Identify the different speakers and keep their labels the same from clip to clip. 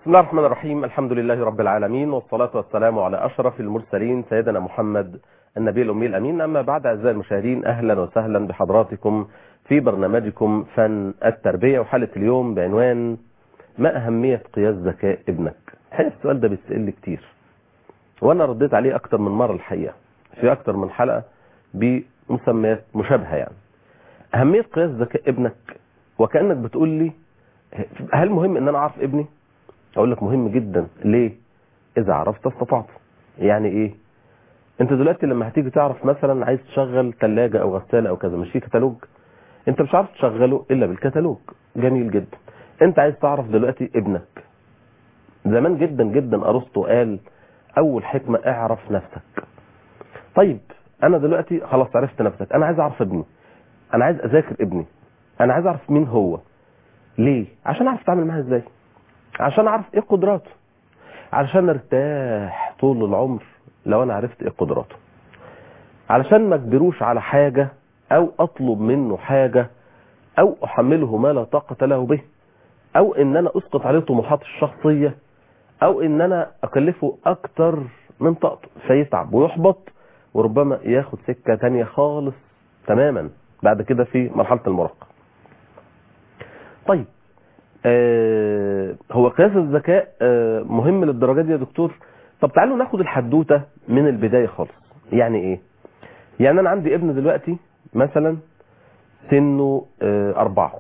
Speaker 1: بسم الله الرحمن الرحيم الحمد لله رب العالمين والصلاة والسلام على أشرف المرسلين سيدنا محمد النبي الأمي الأمين أما بعد أعزائي المشاهدين أهلا وسهلا بحضراتكم في برنامجكم فن التربية وحالة اليوم بعنوان ما أهمية قياس ذكاء ابنك الحقيقة السؤال ده بيسأل كتير وأنا رديت عليه أكتر من مرة الحقيقة في أكتر من حلقة بمسميات مشابهة يعني أهمية قياس ذكاء ابنك وكأنك بتقول لي هل مهم ان انا اعرف ابني اقول لك مهم جدا ليه اذا عرفت استطعت يعني ايه انت دلوقتي لما هتيجي تعرف مثلا عايز تشغل ثلاجه او غساله او كذا مش في كتالوج انت مش عارف تشغله الا بالكتالوج جميل جدا انت عايز تعرف دلوقتي ابنك زمان جدا جدا ارسطو قال اول حكمه اعرف نفسك طيب انا دلوقتي خلاص عرفت نفسك انا عايز اعرف ابني انا عايز اذاكر ابني انا عايز اعرف مين هو ليه عشان اعرف اتعامل معاه ازاي عشان اعرف ايه قدراته علشان ارتاح طول العمر لو انا عرفت ايه قدراته علشان ما اجبروش على حاجة او اطلب منه حاجة او احمله ما لا طاقة له به او ان انا اسقط عليه طموحات الشخصية او ان انا اكلفه اكتر من طاقته فيتعب ويحبط وربما ياخد سكة تانية خالص تماما بعد كده في مرحلة المراهقة طيب آه هو قياس الذكاء آه مهم للدرجة دي يا دكتور طب تعالوا ناخد الحدوتة من البداية خالص يعني ايه يعني انا عندي ابن دلوقتي مثلا سنه آه اربعة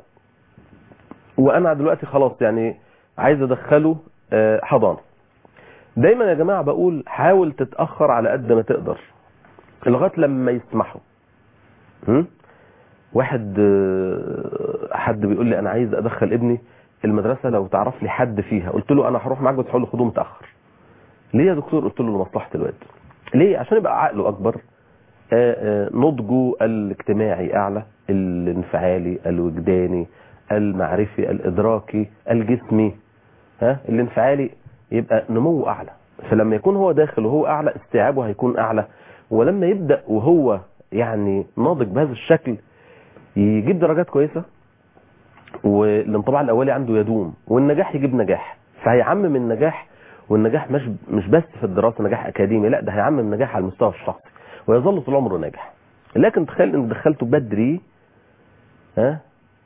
Speaker 1: وانا دلوقتي خلاص يعني عايز ادخله آه حضانة دايما يا جماعة بقول حاول تتأخر على قد ما تقدر لغاية لما يسمحوا م? واحد حد بيقول لي انا عايز ادخل ابني المدرسة لو تعرف لي حد فيها قلت له انا هروح معاك وتحاول خدوه متأخر ليه يا دكتور قلت له لمصلحة الواد ليه عشان يبقى عقله اكبر نضجه الاجتماعي اعلى الانفعالي الوجداني المعرفي الادراكي الجسمي ها الانفعالي يبقى نمو اعلى فلما يكون هو داخل وهو اعلى استيعابه هيكون اعلى ولما يبدأ وهو يعني ناضج بهذا الشكل يجيب درجات كويسة والانطباع الاولي عنده يدوم والنجاح يجيب نجاح فهيعمم النجاح والنجاح مش مش بس في الدراسه نجاح اكاديمي لا ده هيعمم نجاح على المستوى الشخصي ويظل طول عمره ناجح لكن تخيل ان دخلته بدري ها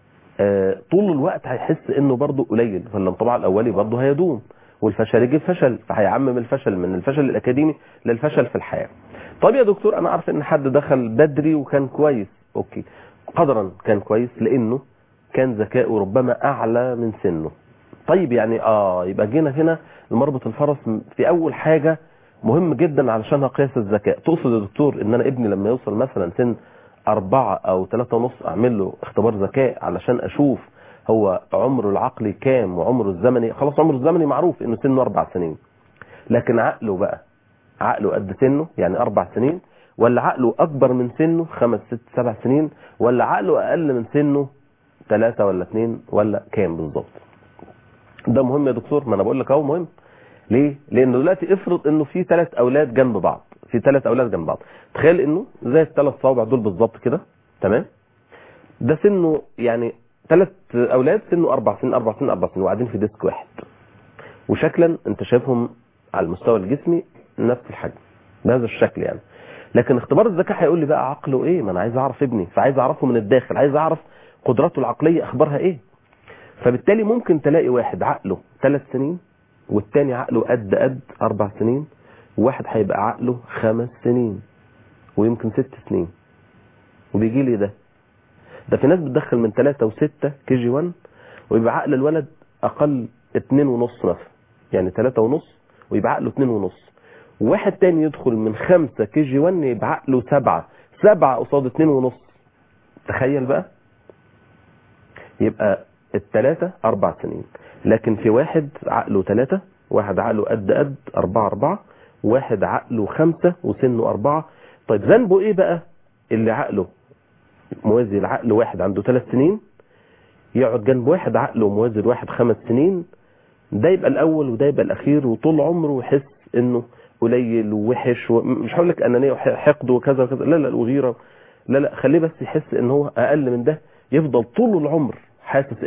Speaker 1: آه طول الوقت هيحس انه برضه قليل فالانطباع الاولي برضه هيدوم والفشل يجيب فشل فهيعمم الفشل من الفشل الاكاديمي للفشل في الحياه طب يا دكتور انا عارف ان حد دخل بدري وكان كويس اوكي قدرا كان كويس لانه كان ذكائه ربما اعلى من سنه طيب يعني اه يبقى جينا هنا المربط الفرس في اول حاجة مهم جدا علشان قياس الذكاء تقصد يا دكتور ان انا ابني لما يوصل مثلا سن اربعة او ثلاثة ونص اعمل له اختبار ذكاء علشان اشوف هو عمره العقلي كام وعمره الزمني خلاص عمره الزمني معروف انه سنه اربع سنين لكن عقله بقى عقله قد سنه يعني اربع سنين ولا عقله اكبر من سنه خمس ست سبع سنين ولا عقله اقل من سنه ثلاثة ولا اثنين ولا كام بالظبط ده مهم يا دكتور ما انا بقول لك اهو مهم ليه لان دلوقتي افرض انه في ثلاث اولاد جنب بعض في ثلاث اولاد جنب بعض تخيل انه زي الثلاث صوابع دول بالظبط كده تمام ده سنه يعني ثلاث اولاد سنه اربع سنين اربع سنين اربع سنين وقاعدين في ديسك واحد وشكلا انت شايفهم على المستوى الجسمي نفس الحجم بهذا الشكل يعني لكن اختبار الذكاء هيقول لي بقى عقله ايه ما انا عايز اعرف ابني فعايز اعرفه من الداخل عايز اعرف قدراته العقلية اخبارها ايه فبالتالي ممكن تلاقي واحد عقله ثلاث سنين والتاني عقله قد قد اربع سنين وواحد هيبقى عقله خمس سنين ويمكن ست سنين وبيجي لي ده ده في ناس بتدخل من ثلاثة وستة كي جي 1 ويبقى عقل الولد اقل اتنين ونص مثلا يعني ثلاثة ونص ويبقى عقله اتنين ونص واحد تاني يدخل من خمسة كي جي 1 يبقى عقله سبعة سبعة قصاد اتنين ونص تخيل بقى يبقى التلاتة اربع سنين لكن في واحد عقله تلاتة واحد عقله قد قد اربعة اربعة واحد عقله خمسة وسنه اربعة طيب ذنبه ايه بقى اللي عقله موازي لعقل واحد عنده ثلاث سنين يقعد جنب واحد عقله موازي لواحد خمس سنين ده يبقى الاول وده يبقى الاخير وطول عمره يحس انه قليل ووحش ومش هقول لك انانيه وحقد وكذا وكذا لا لا وغيره لا لا خليه بس يحس ان هو اقل من ده يفضل طول العمر حاسس انه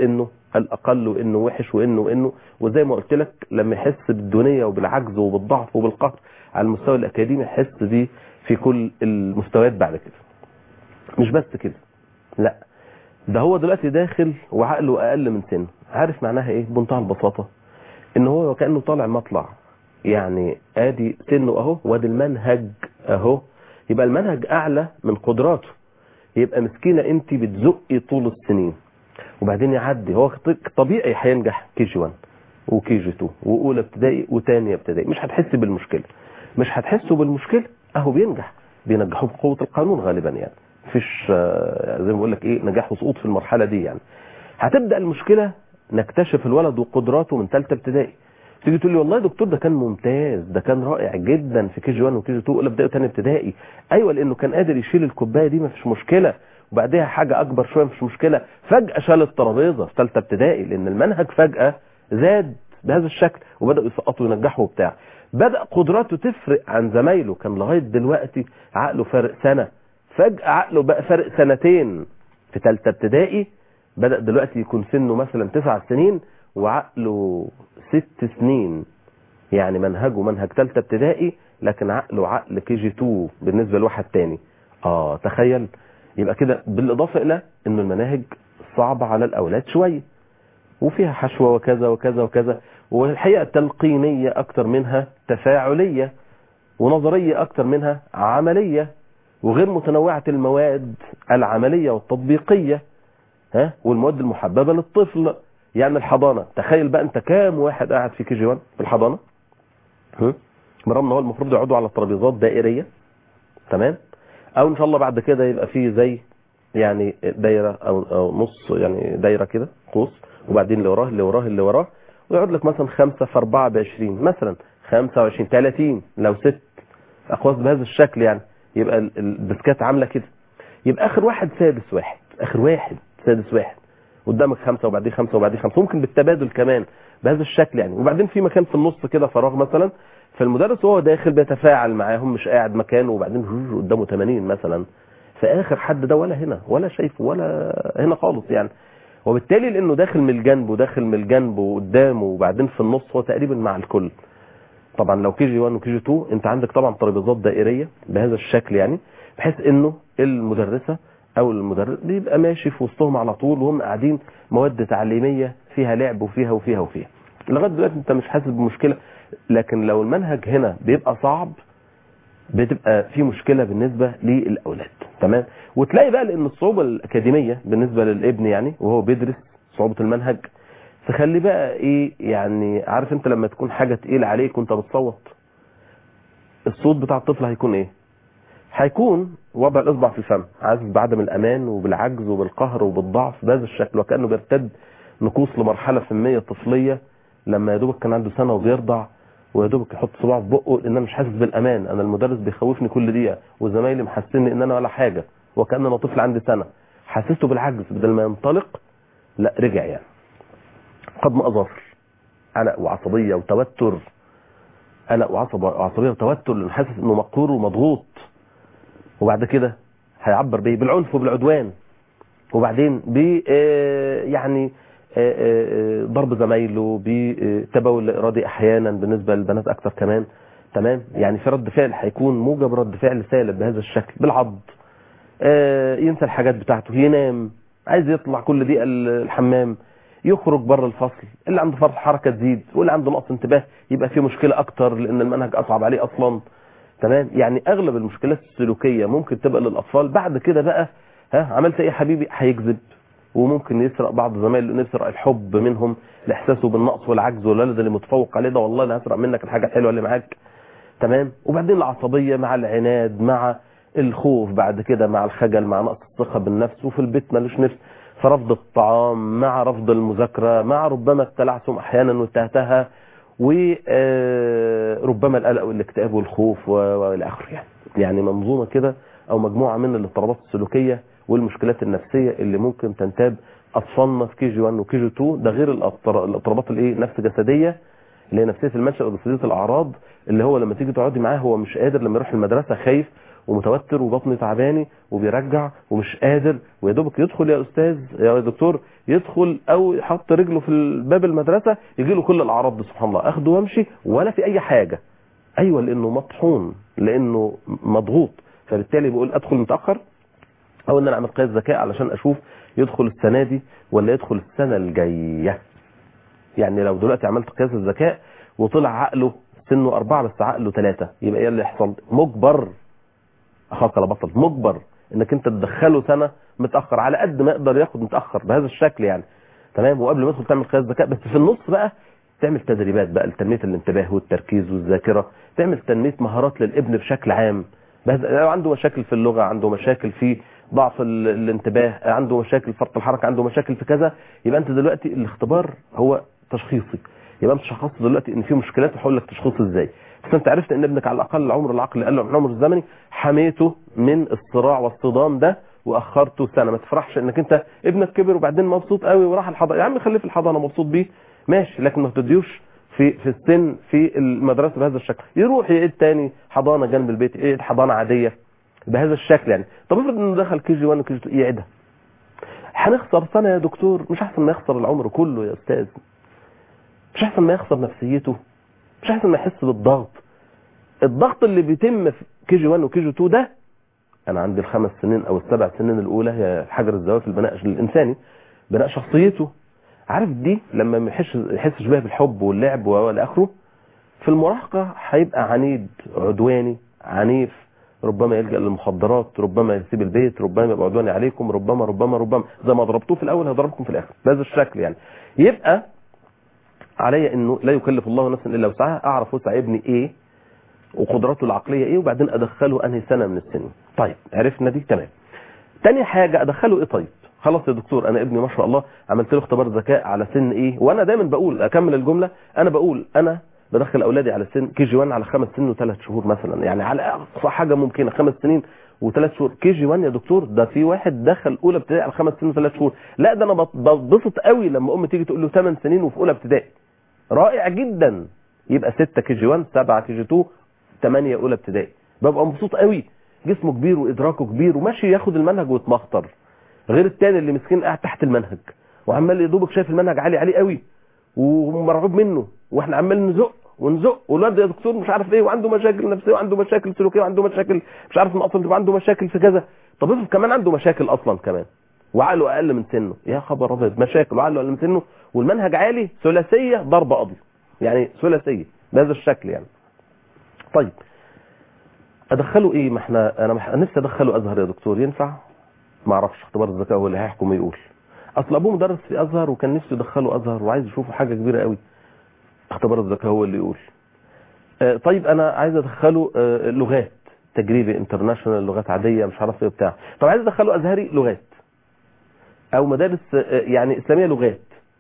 Speaker 1: الاقل وانه وحش وانه وانه وزي ما قلت لك لما يحس بالدونيه وبالعجز وبالضعف وبالقهر على المستوى الاكاديمي يحس بيه في كل المستويات بعد كده مش بس كده لا ده هو دلوقتي داخل وعقله اقل من سنه عارف معناها ايه بمنتهى البساطه ان هو كانه طالع مطلع يعني ادي سنه اهو وادي المنهج اهو يبقى المنهج اعلى من قدراته يبقى مسكينه انت بتزقي طول السنين وبعدين يعدي هو طبيعي هينجح كي جي 1 وكي جي 2 واولى ابتدائي وثانيه ابتدائي مش هتحس بالمشكله مش هتحسوا بالمشكله اهو بينجح بينجحوه بقوه القانون غالبا يعني مفيش آه، زي ما بقول لك ايه نجاح وسقوط في المرحله دي يعني هتبدا المشكله نكتشف الولد وقدراته من ثالثه ابتدائي تيجي تقول لي والله يا دكتور ده كان ممتاز ده كان رائع جدا في كي جي 1 وكي جي 2 اولى ابتدائي وثانيه ابتدائي ايوه لانه كان قادر يشيل الكوبايه دي مفيش مشكله وبعدها حاجه اكبر شويه مفيش مشكله فجاه شال الترابيزه في ثالثه ابتدائي لان المنهج فجاه زاد بهذا الشكل وبداوا يسقطوا وينجحوا وبتاع بدا قدراته تفرق عن زمايله كان لغايه دلوقتي عقله فارق سنه فجاه عقله بقى فارق سنتين في ثالثه ابتدائي بدا دلوقتي يكون سنه مثلا تسع سنين وعقله ست سنين يعني منهجه منهج ثالثه ابتدائي لكن عقله عقل كي جي 2 بالنسبه لواحد تاني اه تخيل يبقى كده بالاضافه الى ان المناهج صعبه على الاولاد شويه وفيها حشوه وكذا وكذا وكذا والحقيقه تلقينيه اكتر منها تفاعليه ونظريه اكتر منها عمليه وغير متنوعه المواد العمليه والتطبيقيه ها والمواد المحببه للطفل يعني الحضانه تخيل بقى انت كام واحد قاعد في كي جي 1 في الحضانه ها برغم ان هو المفروض يقعدوا على ترابيزات دائريه تمام او ان شاء الله بعد كده يبقى فيه زي يعني دايره او او نص يعني دايره كده قوس وبعدين اللي وراه اللي وراه اللي وراه ويقعد لك مثلا 5 في 4 ب 20 مثلا 25 30 لو ست اقواس بهذا الشكل يعني يبقى ال- الديسكات عامله كده يبقى اخر واحد سادس واحد اخر واحد سادس واحد قدامك خمسه وبعدين خمسه وبعدين خمسه ممكن بالتبادل كمان بهذا الشكل يعني وبعدين في مكان في النص كده فراغ مثلا فالمدرس وهو داخل بيتفاعل معاهم مش قاعد مكانه وبعدين هوج قدامه 80 مثلا فاخر حد ده ولا هنا ولا شايفه ولا هنا خالص يعني وبالتالي لانه داخل من الجنب وداخل من الجنب وقدامه وبعدين في النص هو تقريبا مع الكل طبعا لو كي جي 1 وكي جي 2 انت عندك طبعا ترابيزات دائريه بهذا الشكل يعني بحيث انه المدرسه او المدرس بيبقى ماشي في وسطهم على طول وهم قاعدين مواد تعليميه فيها لعب وفيها وفيها وفيها لغايه دلوقتي انت مش حاسس بمشكله لكن لو المنهج هنا بيبقى صعب بتبقى في مشكله بالنسبه للاولاد تمام وتلاقي بقى لان الصعوبه الاكاديميه بالنسبه للابن يعني وهو بيدرس صعوبه المنهج تخلي بقى ايه يعني عارف انت لما تكون حاجه تقيله عليك وانت بتصوت الصوت بتاع الطفل هيكون ايه هيكون وضع الاصبع في الفم حاسس بعدم الامان وبالعجز وبالقهر وبالضعف بهذا الشكل وكانه بيرتد نقوص لمرحله فميه طفليه لما يا دوبك كان عنده سنه وبيرضع ويا دوبك يحط صباعه في بقه ان انا مش حاسس بالامان انا المدرس بيخوفني كل دقيقه وزمايلي محسسني ان انا ولا حاجه وكان انا طفل عندي سنه حسسته بالعجز بدل ما ينطلق لا رجع يعني قد ما اظفر قلق وعصبيه وتوتر قلق وعصب وعصبيه وتوتر لانه حاسس انه مقهور ومضغوط وبعد كده هيعبر بايه بالعنف وبالعدوان وبعدين ب آه، يعني آه، آه، ضرب زمايله بتبول ارادي احيانا بالنسبه للبنات اكتر كمان تمام يعني في رد فعل هيكون موجب رد فعل سالب بهذا الشكل بالعض آه، ينسى الحاجات بتاعته ينام عايز يطلع كل دقيقه الحمام يخرج بره الفصل اللي عنده فرط حركه تزيد واللي عنده نقص انتباه يبقى فيه مشكله اكتر لان المنهج اصعب عليه اصلا تمام يعني اغلب المشكلات السلوكيه ممكن تبقى للاطفال بعد كده بقى ها عملت ايه يا حبيبي هيكذب وممكن يسرق بعض زمايله لانه يسرق الحب منهم لاحساسه بالنقص والعجز والولد اللي متفوق عليه ده والله انا هسرق منك الحاجه الحلوه اللي معاك تمام وبعدين العصبيه مع العناد مع الخوف بعد كده مع الخجل مع نقص الثقه بالنفس وفي البيت ملوش نفس فرفض الطعام مع رفض المذاكره مع ربما التلعثم احيانا والتهتها وربما القلق والاكتئاب والخوف و- والى اخره يعني يعني منظومه كده او مجموعه من الاضطرابات السلوكيه والمشكلات النفسيه اللي ممكن تنتاب اطفالنا في كي جي 1 وكي جي 2 ده غير الاضطر- الاضطرابات الايه نفس جسديه اللي هي نفسيه المنشا وجسديه الاعراض اللي هو لما تيجي تقعدي معاه هو مش قادر لما يروح المدرسه خايف ومتوتر وبطني تعباني وبيرجع ومش قادر ويا دوبك يدخل يا استاذ يا دكتور يدخل او يحط رجله في باب المدرسه يجي له كل الاعراض دي سبحان الله اخده وامشي ولا في اي حاجه ايوه لانه مطحون لانه مضغوط فبالتالي بيقول ادخل متاخر او ان انا اعمل قياس ذكاء علشان اشوف يدخل السنه دي ولا يدخل السنه الجايه يعني لو دلوقتي عملت قياس الذكاء وطلع عقله سنه أربعة بس عقله ثلاثة يبقى ايه اللي يحصل مجبر أخاك لا بطل مجبر انك انت تدخله سنة متأخر على قد ما يقدر ياخد متأخر بهذا الشكل يعني تمام وقبل ما يدخل تعمل قياس ذكاء بس في النص بقى تعمل تدريبات بقى لتنمية الانتباه والتركيز والذاكرة تعمل تنمية مهارات للابن بشكل عام لو عنده مشاكل في اللغة عنده مشاكل في ضعف ال- الانتباه عنده مشاكل فرط الحركة عنده مشاكل في كذا يبقى انت دلوقتي الاختبار هو تشخيصي يبقى انت شخصت دلوقتي ان في مشكلات وهقول لك تشخيص ازاي بس انت عرفت ان ابنك على الاقل العمر العقلي قال له العمر الزمني حميته من الصراع والصدام ده واخرته سنه ما تفرحش انك انت ابنك كبر وبعدين مبسوط قوي وراح الحضانه يا عم خليه في الحضانه مبسوط بيه ماشي لكن ما تديوش في في السن في المدرسه بهذا الشكل يروح يعيد تاني حضانه جنب البيت يعيد حضانه عاديه بهذا الشكل يعني طب افرض انه دخل كي جي 1 وكي جي 2 يعيدها هنخسر سنه يا دكتور مش احسن ما يخسر العمر كله يا استاذ مش احسن ما يخسر نفسيته مش احسن ما يحس بالضغط الضغط اللي بيتم في كي جي 1 وكي جي 2 ده انا عندي الخمس سنين او السبع سنين الاولى هي حجر الزواج في البناء الانساني بناء شخصيته عارف دي لما ما يحسش يحسش بيها بالحب واللعب والى اخره في المراهقه هيبقى عنيد عدواني عنيف ربما يلجا للمخدرات ربما يسيب البيت ربما يبقى عدواني عليكم ربما ربما ربما زي ما ضربتوه في الاول هضربكم في الاخر بهذا الشكل يعني يبقى علي انه لا يكلف الله نفسا الا وسعها اعرف وسع ابني ايه وقدراته العقليه ايه وبعدين ادخله انهي سنه من السن طيب عرفنا دي تمام تاني حاجه ادخله ايه طيب خلاص يا دكتور انا ابني ما شاء الله عملت له اختبار ذكاء على سن ايه وانا دايما بقول اكمل الجمله انا بقول انا بدخل اولادي على سن كي جي 1 على خمس سنين وثلاث شهور مثلا يعني على اقصى حاجه ممكنه خمس سنين وثلاث شهور كي جي 1 يا دكتور ده في واحد دخل اولى ابتدائي على خمس سنين وثلاث شهور لا ده انا بت- بتبسط قوي لما ام تيجي تقول له 8 سنين وفي اولى ابتدائي رائع جدا يبقى 6 كي جي 1 7 كي جي 2 8 اولى ابتدائي ببقى مبسوط قوي جسمه كبير وادراكه كبير وماشي ياخد المنهج ويتمخطر غير التاني اللي مسكين قاعد تحت المنهج وعمال يا دوبك شايف المنهج عالي عليه قوي ومرعوب منه واحنا عمال نزق ونزق والواد يا دكتور مش عارف ايه وعنده مشاكل نفسيه وعنده مشاكل سلوكيه وعنده مشاكل مش عارف مقصد وعنده مشاكل في كذا طب افرض كمان عنده مشاكل اصلا كمان وعقله اقل من سنه يا خبر ابيض مشاكل وعقله اقل من سنه والمنهج عالي ثلاثيه ضرب قاضي يعني ثلاثيه بهذا الشكل يعني طيب ادخله ايه ما احنا انا مح... نفسي ادخله ازهر يا دكتور ينفع ما اعرفش اختبار الذكاء هو اللي هيحكم ويقول اصل ابوه مدرس في ازهر وكان نفسه يدخله ازهر وعايز يشوفه حاجه كبيره قوي اختبار الذكاء هو اللي يقول آه، طيب انا عايز ادخله آه، لغات تجريبي انترناشونال لغات عاديه مش عارف ايه بتاع طب عايز ادخله ازهري لغات او مدارس آه، يعني اسلاميه لغات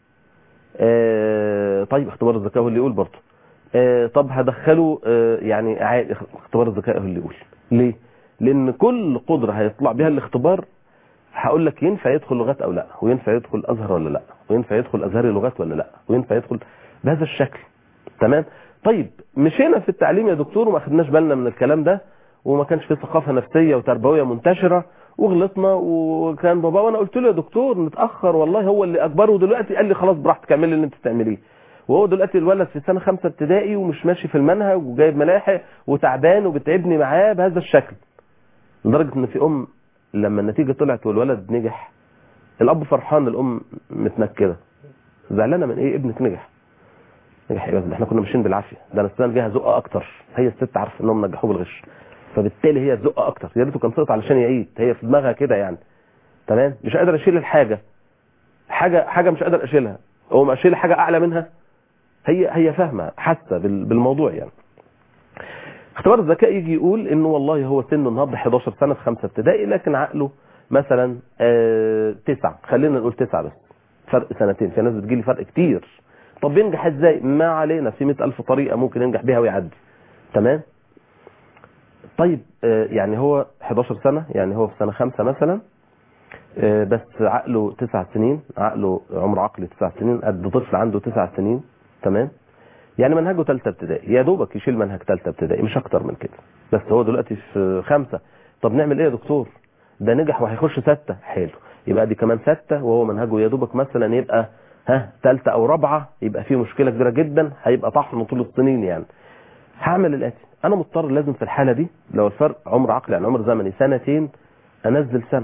Speaker 1: آه، طيب اختبار الذكاء هو اللي يقول برضه آه، طب هدخله آه، يعني عادي اختبار الذكاء هو اللي يقول ليه لان كل قدره هيطلع بها الاختبار هقول لك ينفع يدخل لغات او لا وينفع يدخل ازهر ولا لا وينفع يدخل ازهري لغات ولا لا وينفع يدخل بهذا الشكل تمام طيب مشينا في التعليم يا دكتور وما خدناش بالنا من الكلام ده وما كانش في ثقافه نفسيه وتربويه منتشره وغلطنا وكان بابا وانا قلت له يا دكتور نتاخر والله هو اللي اكبره دلوقتي قال لي خلاص براحتك اعملي اللي انت تعمليه وهو دلوقتي الولد في سنه خمسه ابتدائي ومش ماشي في المنهج وجايب ملاحق وتعبان وبتعبني معاه بهذا الشكل لدرجه ان في ام لما النتيجه طلعت والولد نجح الاب فرحان الام متنكده زعلانه من ايه ابنك نجح نجح ايه بس ده احنا كنا ماشيين بالعافيه ده انا السنه الجايه هزق اكتر هي الست عارفه انهم نجحوه بالغش فبالتالي هي تزق اكتر يا ريته كان سقط علشان يعيد هي في دماغها كده يعني تمام مش قادر اشيل الحاجه حاجه حاجه مش قادر اشيلها هو ما اشيل حاجه اعلى منها هي هي فاهمه حاسه بال- بالموضوع يعني اختبار الذكاء يجي يقول انه والله هو سنه النهارده 11 سنه في خمسه ابتدائي لكن عقله مثلا آه تسعة خلينا نقول تسعة بس فرق سنتين في ناس بتجيلي فرق كتير طب ينجح ازاي ما علينا في 100000 طريقه ممكن ينجح بيها ويعدي تمام طيب آه يعني هو 11 سنه يعني هو في سنه خمسة مثلا آه بس عقله تسع سنين عقله عمر عقلي تسع سنين قد طفل عنده تسع سنين تمام يعني منهجه ثالثه ابتدائي يا دوبك يشيل منهج ثالثه ابتدائي مش اكتر من كده بس هو دلوقتي في خمسه طب نعمل ايه يا دكتور ده نجح وهيخش سته حلو يبقى دي كمان سته وهو منهجه يا دوبك مثلا يبقى ها ثالثه او رابعه يبقى في مشكله كبيره جدا هيبقى طحن طول السنين يعني هعمل الاتي انا مضطر لازم في الحاله دي لو الفرق عمر عقلي عن عمر زمني سنتين انزل سنه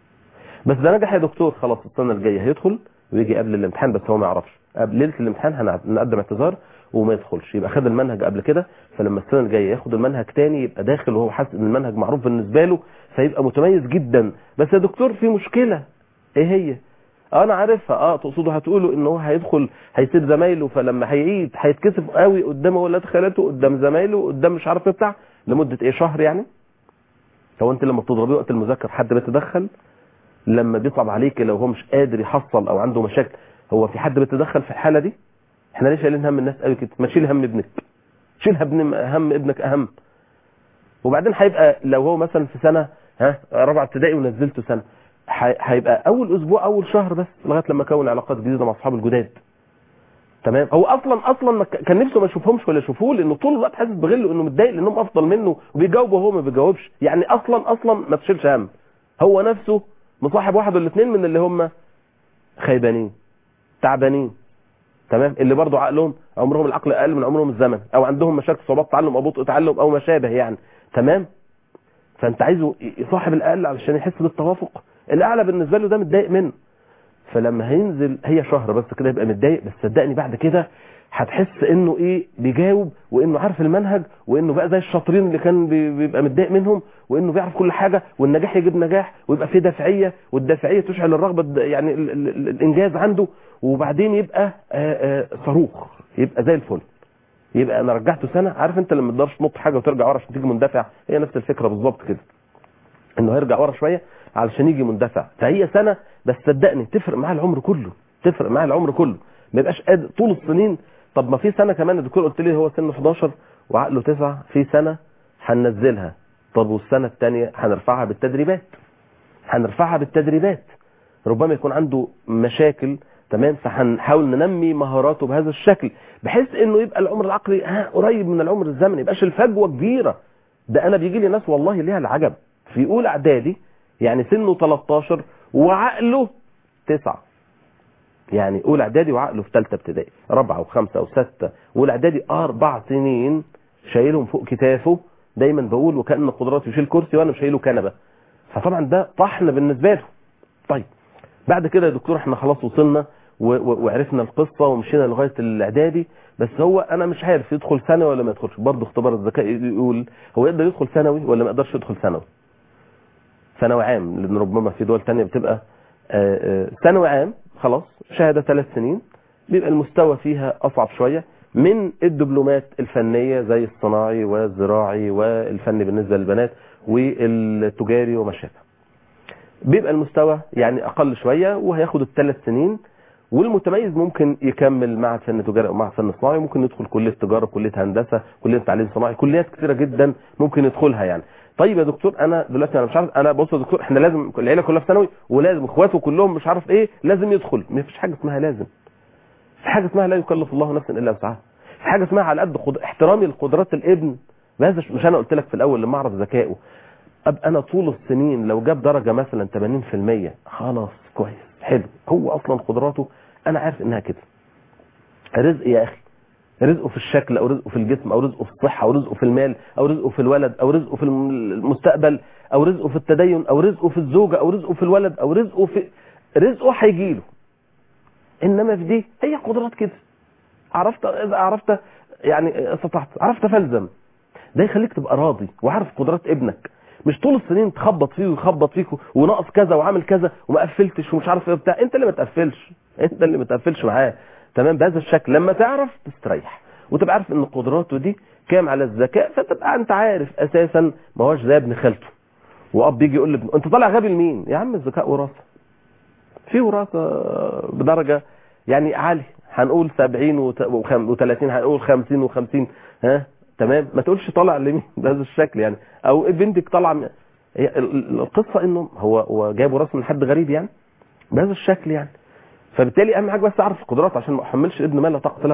Speaker 1: بس ده نجح يا دكتور خلاص السنه الجايه هيدخل ويجي قبل الامتحان بس هو ما يعرفش قبل ليله الامتحان هنقدم اعتذار وما يدخلش يبقى خد المنهج قبل كده فلما السنه الجايه ياخد المنهج تاني يبقى داخل وهو حاسس ان المنهج معروف بالنسبه له فيبقى متميز جدا بس يا دكتور في مشكله ايه هي انا عارفها اه تقصدوا هتقولوا ان هو هيدخل هيسيب زمايله فلما هيعيد هيتكسف قوي قدام ولاد خالاته قدام زمايله قدام مش عارف ايه بتاع لمده ايه شهر يعني هو انت لما بتضربيه وقت المذاكره حد بيتدخل لما بيصعب عليك لو هو مش قادر يحصل او عنده مشاكل هو في حد بيتدخل في الحاله دي احنا ليه شايلين هم الناس قوي كده ما تشيل هم ابنك شيل هم هم ابنك اهم وبعدين هيبقى لو هو مثلا في سنه ها رابعه ابتدائي ونزلته سنه هيبقى اول اسبوع اول شهر بس لغايه لما كون علاقات جديده مع اصحاب الجداد تمام هو اصلا اصلا ما كان نفسه ما يشوفهمش ولا يشوفوه لانه طول الوقت حاسس بغله انه متضايق لانهم افضل منه وبيجاوب وهو ما بيجاوبش يعني اصلا اصلا ما تشيلش هم هو نفسه مصاحب واحد ولا اثنين من اللي هم خيبانين تعبانين تمام اللي برضه عقلهم عمرهم العقل اقل من عمرهم الزمن او عندهم مشاكل صعوبات تعلم او بطء تعلم او ما شابه يعني تمام فانت عايزه يصاحب الاقل علشان يحس بالتوافق الاعلى بالنسبه له ده متضايق منه فلما هينزل هي شهر بس كده يبقى متضايق بس صدقني بعد كده هتحس انه ايه بيجاوب وانه عارف المنهج وانه بقى زي الشاطرين اللي كان بيبقى متضايق منهم وانه بيعرف كل حاجه والنجاح يجيب نجاح ويبقى في دافعيه والدافعيه تشعل الرغبه يعني ال ال ال الانجاز عنده وبعدين يبقى آآ آآ صاروخ يبقى زي الفل يبقى انا رجعته سنه عارف انت لما تقدرش تنط حاجه وترجع ورا عشان تيجي مندفع هي نفس الفكره بالظبط كده انه هيرجع ورا شويه علشان يجي مندفع فهي سنه بس صدقني تفرق معاه العمر كله تفرق معاه العمر كله ما يبقاش قادر طول السنين طب ما في سنه كمان الدكتور قلت لي هو سنه 11 وعقله 9 في سنه هننزلها طب والسنه الثانيه هنرفعها بالتدريبات هنرفعها بالتدريبات ربما يكون عنده مشاكل تمام فهنحاول ننمي مهاراته بهذا الشكل بحيث انه يبقى العمر العقلي ها قريب من العمر الزمني يبقاش الفجوه كبيره ده انا بيجي لي ناس والله ليها العجب في اولى اعدادي يعني سنه 13 وعقله 9 يعني اولى اعدادي وعقله في ثالثه ابتدائي رابعه وخمسه وسته واولى اعدادي اربع سنين شايلهم فوق كتافه دايما بقول وكان قدراته يشيل كرسي وانا شايله كنبه فطبعا ده طحن بالنسبه له طيب بعد كده يا دكتور احنا خلاص وصلنا وعرفنا القصه ومشينا لغايه الاعدادي بس هو انا مش عارف يدخل ثانوي ولا ما يدخلش برضه اختبار الذكاء يقول هو يقدر يدخل ثانوي ولا ما يقدرش يدخل ثانوي ثانوي عام لان ربما في دول ثانيه بتبقى ثانوي عام خلاص شهاده ثلاث سنين بيبقى المستوى فيها اصعب شويه من الدبلومات الفنيه زي الصناعي والزراعي والفني بالنسبه للبنات والتجاري وما شابه بيبقى المستوى يعني اقل شويه وهياخد الثلاث سنين والمتميز ممكن يكمل مع فن تجاري او مع فن صناعي ممكن يدخل كليه تجاره كليه هندسه كليه تعليم صناعي كليات كثيره جدا ممكن يدخلها يعني طيب يا دكتور انا دلوقتي انا مش عارف انا بص يا دكتور احنا لازم العيله كلها في ثانوي ولازم اخواته كلهم مش عارف ايه لازم يدخل ما فيش حاجه اسمها لازم في حاجه اسمها لا يكلف الله نفسا الا وسعها في حاجه اسمها على قد خد... احترامي لقدرات الابن بهذا مش انا قلت لك في الاول لما اعرف ذكائه ابقى انا طول السنين لو جاب درجه مثلا 80% خلاص كويس حلو هو اصلا قدراته انا عارف انها كده رزق يا اخي رزقه في الشكل او رزقه في الجسم او رزقه في الصحه او رزقه في المال او رزقه في الولد او رزقه في المستقبل او رزقه في التدين او رزقه في الزوجه او رزقه في الولد او رزقه في رزقه هيجي له انما في دي هي قدرات كده عرفت اذا عرفت يعني استطعت عرفت فالزم ده يخليك تبقى راضي وعارف قدرات ابنك مش طول السنين تخبط فيه ويخبط فيك وناقص كذا وعامل كذا وما قفلتش ومش عارف ايه بتاع انت اللي ما تقفلش انت اللي ما تقفلش معاه تمام بهذا الشكل لما تعرف تستريح وتبقى عارف ان قدراته دي كام على الذكاء فتبقى انت عارف اساسا ما هوش زي ابن خالته واب بيجي يقول لابنه انت طالع غبي لمين يا عم الذكاء وراثه في وراثه بدرجه يعني عالي هنقول 70 و30 هنقول 50 و50 ها تمام ما تقولش طالع لمين بهذا الشكل يعني او بنتك طالعه هي القصه انه هو هو جايب وراثه من حد غريب يعني بهذا الشكل يعني فبالتالي اهم حاجه بس اعرف القدرات عشان ما احملش ابن ما لا طاقه له به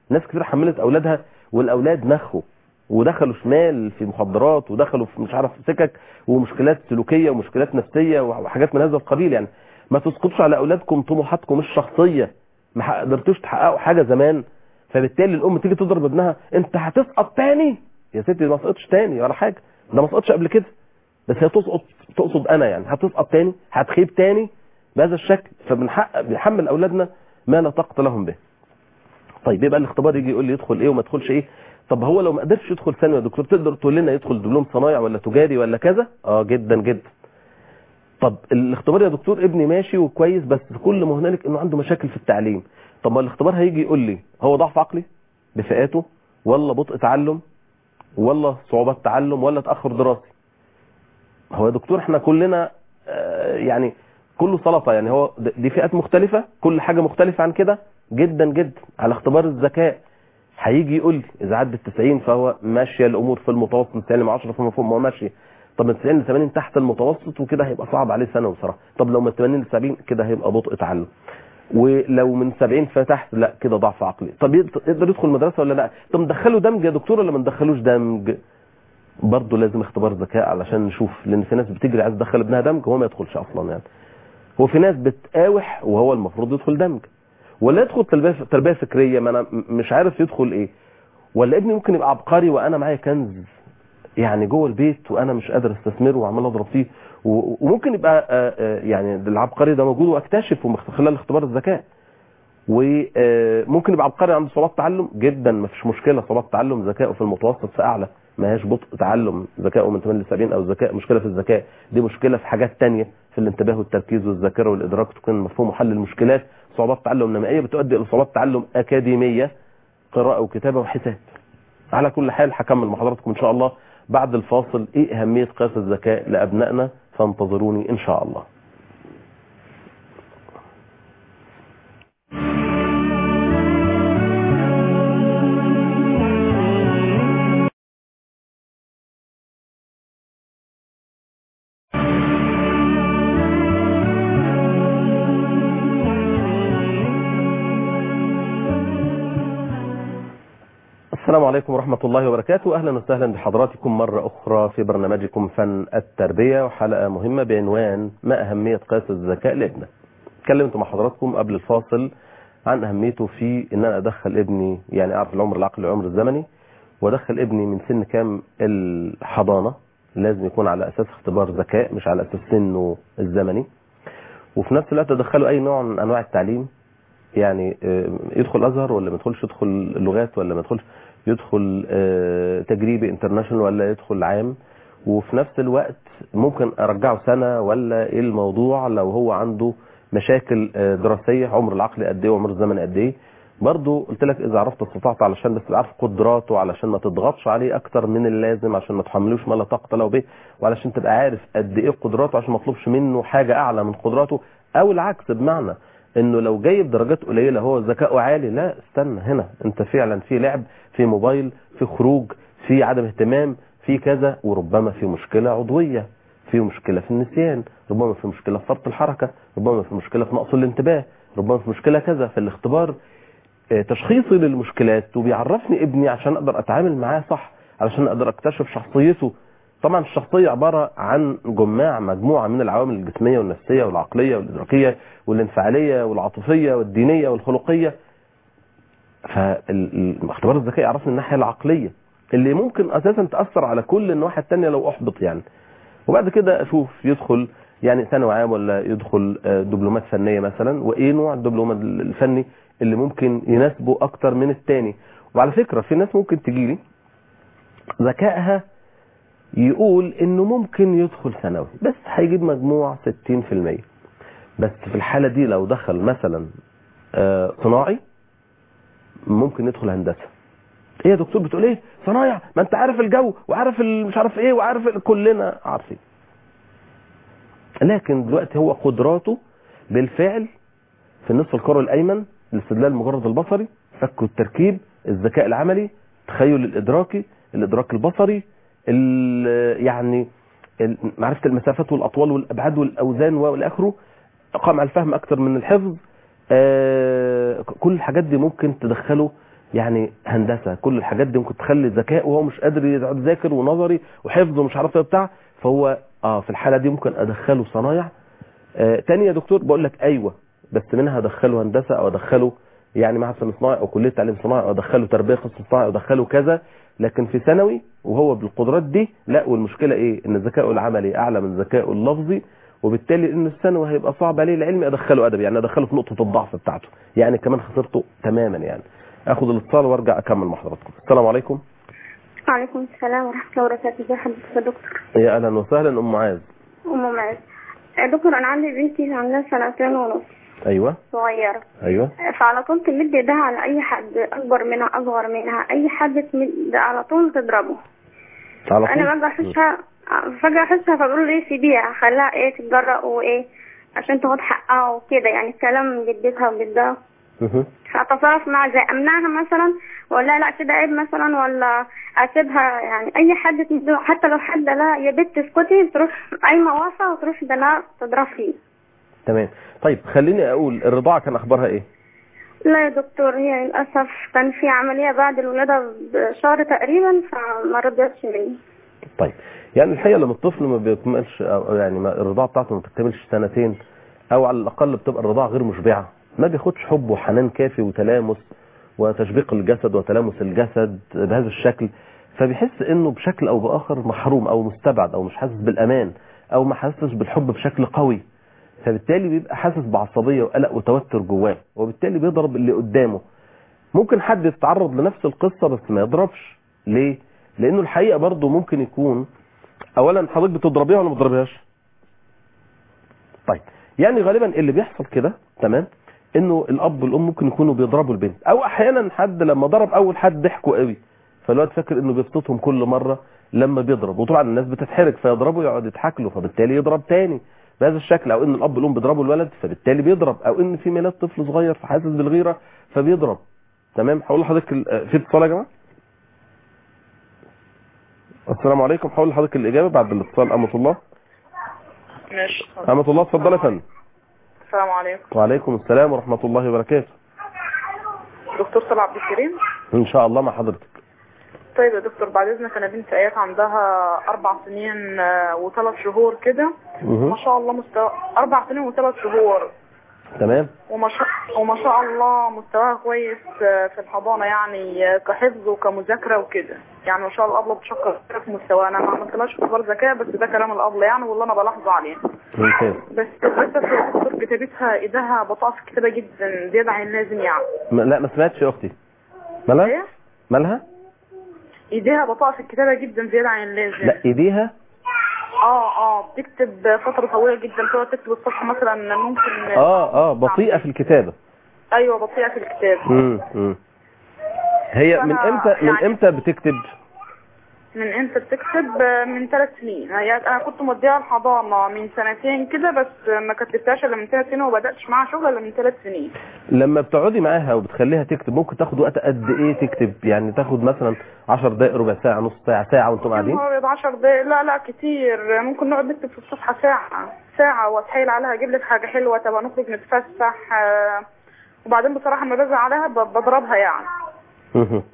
Speaker 1: ناس كتير حملت اولادها والاولاد نخوا ودخلوا شمال في مخدرات ودخلوا في مش عارف سكك ومشكلات سلوكيه ومشكلات نفسيه وحاجات من هذا القبيل يعني ما تسقطش على اولادكم طموحاتكم الشخصيه ما قدرتوش تحققوا حاجه زمان فبالتالي الام تيجي تضرب ابنها انت هتسقط تاني يا ستي ما سقطش تاني ولا حاجه ده ما سقطش قبل كده بس هي تسقط تقصد انا يعني هتسقط تاني هتخيب تاني بهذا الشكل فبنحقق بنحمل اولادنا ما لا طاقه لهم به طيب يبقى الاختبار يجي يقول لي يدخل ايه وما يدخلش ايه طب هو لو ما قدرش يدخل ثانوي يا دكتور تقدر تقول لنا يدخل دبلوم صنايع ولا تجاري ولا كذا اه جدا جدا طب الاختبار يا دكتور ابني ماشي وكويس بس كل ما هنالك انه عنده مشاكل في التعليم طب ما الاختبار هيجي يقول لي هو ضعف عقلي بفئاته ولا بطء تعلم ولا صعوبات تعلم ولا تاخر دراسي هو يا دكتور احنا كلنا آه يعني كله سلطه يعني هو دي فئات مختلفه كل حاجه مختلفه عن كده جدا جدا على اختبار الذكاء هيجي يقول لي اذا عدت 90 فهو ماشيه الامور في المتوسط من 90 ل 10 فما فوق ما هو ماشي طب من 90 ل 80 تحت المتوسط وكده هيبقى صعب عليه ثانوي بصراحه طب لو من 80 ل 70 كده هيبقى بطء تعلم ولو من 70 فتحت لا كده ضعف عقلي طب يقدر يدخل مدرسه ولا لا طب ندخله دمج يا دكتور ولا ما ندخلوش دمج برضه لازم اختبار ذكاء علشان نشوف لان في ناس بتجري عايز تدخل ابنها دمج وهو ما يدخلش اصلا يعني هو في ناس بتقاوح وهو المفروض يدخل دمج ولا يدخل تربيه تربيه فكريه ما انا مش عارف يدخل ايه ولا ابني ممكن يبقى عبقري وانا معايا كنز يعني جوه البيت وانا مش قادر استثمره وعمال اضرب فيه وممكن يبقى يعني العبقري ده موجود واكتشف من خلال اختبار الذكاء وممكن يبقى عبقري عنده صعوبات تعلم جدا ما فيش مشكله صعوبات تعلم ذكائه في المتوسط في اعلى ما هياش بطء تعلم ذكائه من 8 ل 70 او ذكاء مشكله في الذكاء دي مشكله في حاجات تانية في الانتباه والتركيز والذاكره والادراك تكون مفهوم وحل المشكلات صعوبات تعلم نمائيه بتؤدي الى صعوبات تعلم اكاديميه قراءه وكتابه وحساب على كل حال هكمل مع حضراتكم ان شاء الله بعد الفاصل ايه اهميه قياس الذكاء لابنائنا فانتظروني ان شاء الله السلام عليكم ورحمة الله وبركاته أهلا وسهلا بحضراتكم مرة أخرى في برنامجكم فن التربية وحلقة مهمة بعنوان ما أهمية قياس الذكاء لابنك اتكلمت مع حضراتكم قبل الفاصل عن أهميته في أن أنا أدخل ابني يعني أعرف العمر العقلي والعمر الزمني وأدخل ابني من سن كام الحضانة لازم يكون على أساس اختبار ذكاء مش على أساس سنه الزمني وفي نفس الوقت أدخله أي نوع من أنواع التعليم يعني يدخل أزهر ولا ما يدخلش يدخل اللغات ولا ما يدخلش يدخل تجريبي انترناشونال ولا يدخل عام وفي نفس الوقت ممكن ارجعه سنه ولا ايه الموضوع لو هو عنده مشاكل دراسيه عمر العقل قد ايه وعمر الزمن قد ايه برضه قلت لك اذا عرفت استطعت علشان بس عارف قدراته علشان ما تضغطش عليه اكتر من اللازم عشان ما تحملوش ما لا طاقه له به وعلشان تبقى عارف قد ايه قدراته عشان ما تطلبش منه حاجه اعلى من قدراته او العكس بمعنى انه لو جايب درجات قليله هو ذكائه عالي لا استنى هنا انت فعلا في لعب في موبايل في خروج في عدم اهتمام في كذا وربما في مشكله عضويه في مشكله في النسيان ربما في مشكله في فرط الحركه ربما في مشكله في نقص الانتباه ربما في مشكله كذا فالاختبار تشخيصي للمشكلات وبيعرفني ابني عشان اقدر اتعامل معاه صح علشان اقدر اكتشف شخصيته طبعا الشخصية عبارة عن جماع مجموعة من العوامل الجسمية والنفسية والعقلية والإدراكية والانفعالية والعاطفية والدينية والخلقية فالاختبار الذكي يعرفني الناحية العقلية اللي ممكن أساسا تأثر على كل النواحي التانية لو أحبط يعني وبعد كده أشوف يدخل يعني ثانوي عام ولا يدخل دبلومات فنية مثلا وإيه نوع الدبلوم الفني اللي ممكن يناسبه أكتر من التاني وعلى فكرة في ناس ممكن تجيلي ذكائها يقول انه ممكن يدخل ثانوي بس هيجيب مجموع 60% بس في الحالة دي لو دخل مثلا صناعي ممكن يدخل هندسة ايه يا دكتور بتقول ايه صنايع ما انت عارف الجو وعارف مش عارف ايه وعارف كلنا عارفين لكن دلوقتي هو قدراته بالفعل في النصف الكروي الايمن الاستدلال المجرد البصري فك التركيب الذكاء العملي التخيل الادراكي الادراك البصري يعني معرفة المسافات والأطوال والأبعاد والأوزان والى اخره قام على الفهم أكتر من الحفظ كل الحاجات دي ممكن تدخله يعني هندسه كل الحاجات دي ممكن تخلي ذكاء وهو مش قادر يقعد يذاكر ونظري وحفظ ومش عارف ايه بتاع فهو اه في الحاله دي ممكن ادخله صنايع آه تاني يا دكتور بقول لك ايوه بس منها ادخله هندسه او ادخله يعني معهد فن صناعي او كليه تعليم صناعي او ادخله تربيه قسم صناعي او ادخله كذا لكن في ثانوي وهو بالقدرات دي لا والمشكله ايه ان ذكائه العملي اعلى من ذكائه اللفظي وبالتالي ان الثانوي هيبقى صعب عليه العلمي ادخله ادبي يعني ادخله في نقطه الضعف بتاعته يعني كمان خسرته تماما يعني اخد الاتصال وارجع اكمل مع حضراتكم السلام عليكم
Speaker 2: وعليكم السلام ورحمة الله وبركاته ازي حضرتك يا دكتور
Speaker 1: يا اهلا وسهلا ام معاذ
Speaker 2: أم معاذ يا دكتور أنا عندي بنتي عندها سنتين ونص
Speaker 1: ايوه
Speaker 2: صغيرة
Speaker 1: ايوه
Speaker 2: فعلى طول تمد ايدها على أي حد أكبر منها أصغر منها أي حد تمد على طول تضربه
Speaker 1: على
Speaker 2: أنا
Speaker 1: طول
Speaker 2: باجي أحسها فجأة أحسها فبقول له إيه سيبيها خليها إيه تتجرأ وإيه عشان تاخد حقها وكده يعني الكلام من جدتها وجدها
Speaker 1: مهم.
Speaker 2: فاتصرف معها زي امنعها مثلا ولا لا كده عيب مثلا ولا اسيبها يعني اي حد تدو حتى لو حد لا يا بنت اسكتي تروح قايمه واقفه وتروح ده لا تضرب فيه
Speaker 1: تمام طيب خليني اقول الرضاعه كان اخبارها ايه
Speaker 2: لا يا دكتور هي للاسف كان في عمليه بعد الولاده بشهر تقريبا فما رضيتش مني
Speaker 1: طيب يعني الحقيقه لما الطفل ما بيكملش أو يعني ما الرضاعه بتاعته ما بتكتملش سنتين او على الاقل بتبقى الرضاعه غير مشبعه ما بياخدش حب وحنان كافي وتلامس وتشبيق الجسد وتلامس الجسد بهذا الشكل فبيحس انه بشكل او باخر محروم او مستبعد او مش حاسس بالامان او ما حاسس بالحب بشكل قوي فبالتالي بيبقى حاسس بعصبيه وقلق وتوتر جواه وبالتالي بيضرب اللي قدامه ممكن حد يتعرض لنفس القصه بس ما يضربش ليه لانه الحقيقه برضه ممكن يكون اولا حضرتك بتضربيها ولا ما بتضربيهاش طيب يعني غالبا اللي بيحصل كده تمام انه الاب والام ممكن يكونوا بيضربوا البنت او احيانا حد لما ضرب اول حد ضحكوا قوي فالواد فاكر انه بيبسطهم كل مره لما بيضرب وطبعا الناس بتتحرج فيضربوا يقعد يضحك له فبالتالي يضرب تاني بهذا الشكل او ان الاب والام بيضربوا الولد فبالتالي بيضرب او ان في ميلاد طفل صغير فحاسس بالغيره فبيضرب تمام هقول لحضرتك ال- في اتصال يا جماعه السلام عليكم هقول لحضرتك الاجابه بعد الاتصال امه الله
Speaker 3: ماشي
Speaker 1: امه الله اتفضل يا فندم
Speaker 3: السلام عليكم
Speaker 1: وعليكم السلام ورحمه الله وبركاته
Speaker 3: دكتور صلاح عبد الكريم
Speaker 1: ان شاء الله مع حضرتك
Speaker 3: طيب يا دكتور بعد اذنك انا بنت ايات عندها اربع سنين آه، وثلاث شهور كده
Speaker 1: مهم.
Speaker 3: ما شاء الله مستوى اربع سنين وثلاث شهور
Speaker 1: تمام
Speaker 3: وما شاء وما شاء الله مستواها كويس آه، في الحضانه يعني آه، كحفظ وكمذاكره وكده يعني ما شاء الله الابله بتشكر في مستواها انا ما عملتلهاش اختبار ذكاء بس ده كلام الابله يعني واللي انا بلاحظه عليه
Speaker 1: ممتاز
Speaker 3: بس للاسف يا دكتور كتابتها ايدها بطيئه في الكتابه جدا زياده عن اللازم يعني
Speaker 1: م- لا ما سمعتش يا اختي مالها
Speaker 3: ايه
Speaker 1: مالها
Speaker 3: ايديها بطيئه في الكتابه جدا زياده عن اللازم
Speaker 1: لا ايديها
Speaker 3: اه اه بتكتب فترة طويلة جدا تقعد تكتب الصفحة مثلا ممكن
Speaker 1: اه اه بطيئه في الكتابه
Speaker 3: ايوه بطيئة في الكتاب
Speaker 1: امم امم هي من
Speaker 3: فأنا
Speaker 1: امتى من
Speaker 3: يعني-
Speaker 1: امتى بتكتب
Speaker 3: من امتى بتكتب من ثلاث سنين هي انا كنت موديها الحضانة من سنتين كده بس ما كتبتهاش الا من ثلاث سنين وما بداتش معاها شغل الا من ثلاث سنين
Speaker 1: لما بتقعدي معاها وبتخليها تكتب ممكن تاخد وقت قد ايه تكتب يعني تاخد مثلا 10 دقائق ربع ساعه نص ساعه ساعه وانتم قاعدين
Speaker 3: نهار ابيض 10 دقايق لا لا كتير ممكن نقعد نكتب في الصفحة ساعة ساعة واتحايل عليها اجيب لك حاجة حلوة تبقى نخرج نتفسح آه، وبعدين بصراحة لما بزعل عليها ب- بضربها يعني
Speaker 1: مهم.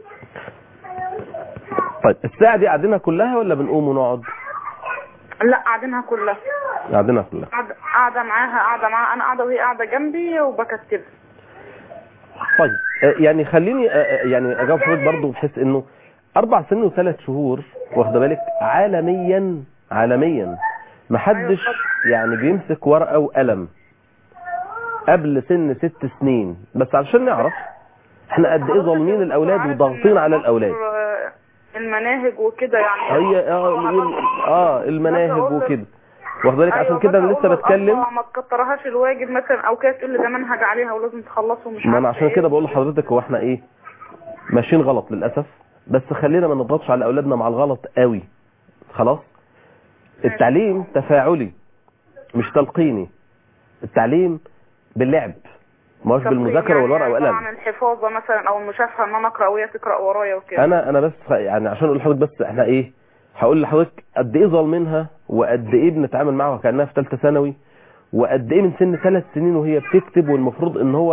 Speaker 1: طيب الساعه دي قاعدينها كلها ولا بنقوم ونقعد
Speaker 3: لا قاعدينها كلها
Speaker 1: قاعدينها كلها
Speaker 3: قاعدة قاعدة معاها قاعدة معاها أنا قاعدة وهي قاعدة جنبي وبكتبها
Speaker 1: طيب آه، يعني خليني آه، آه، يعني اجاوب حضرتك برضه بحيث انه اربع سنين وثلاث شهور واخده بالك عالميا عالميا محدش يعني بيمسك ورقه وقلم قبل سن ست سنين بس علشان نعرف احنا قد ايه ظالمين الاولاد
Speaker 3: عارف
Speaker 1: وضاغطين
Speaker 3: إن
Speaker 1: على الاولاد
Speaker 3: مصر، آه، المناهج وكده يعني
Speaker 1: هي اه اه المناهج وكده واخد بالك عشان كده انا لسه بتكلم
Speaker 3: ما تكترهاش الواجب مثلا او كده تقول لي ده منهج عليها ولازم تخلصه ومش
Speaker 1: ما انا
Speaker 3: عارفة
Speaker 1: عشان
Speaker 3: إيه.
Speaker 1: كده بقول لحضرتك هو احنا ايه ماشيين غلط للاسف بس خلينا ما نضغطش على اولادنا مع الغلط قوي خلاص التعليم تفاعلي مش تلقيني التعليم باللعب ما هوش
Speaker 3: طب
Speaker 1: بالمذاكره
Speaker 3: يعني
Speaker 1: والورقه والقلم
Speaker 3: عن الحفاظه مثلا او المشافهه ان انا اقرا وهي تقرا ورايا وكده
Speaker 1: انا انا بس يعني عشان اقول لحضرتك بس احنا ايه هقول لحضرتك قد ايه ظالمينها وقد ايه بنتعامل معاها كانها في ثالثه ثانوي وقد ايه من سن ثلاث سنين وهي بتكتب والمفروض ان هو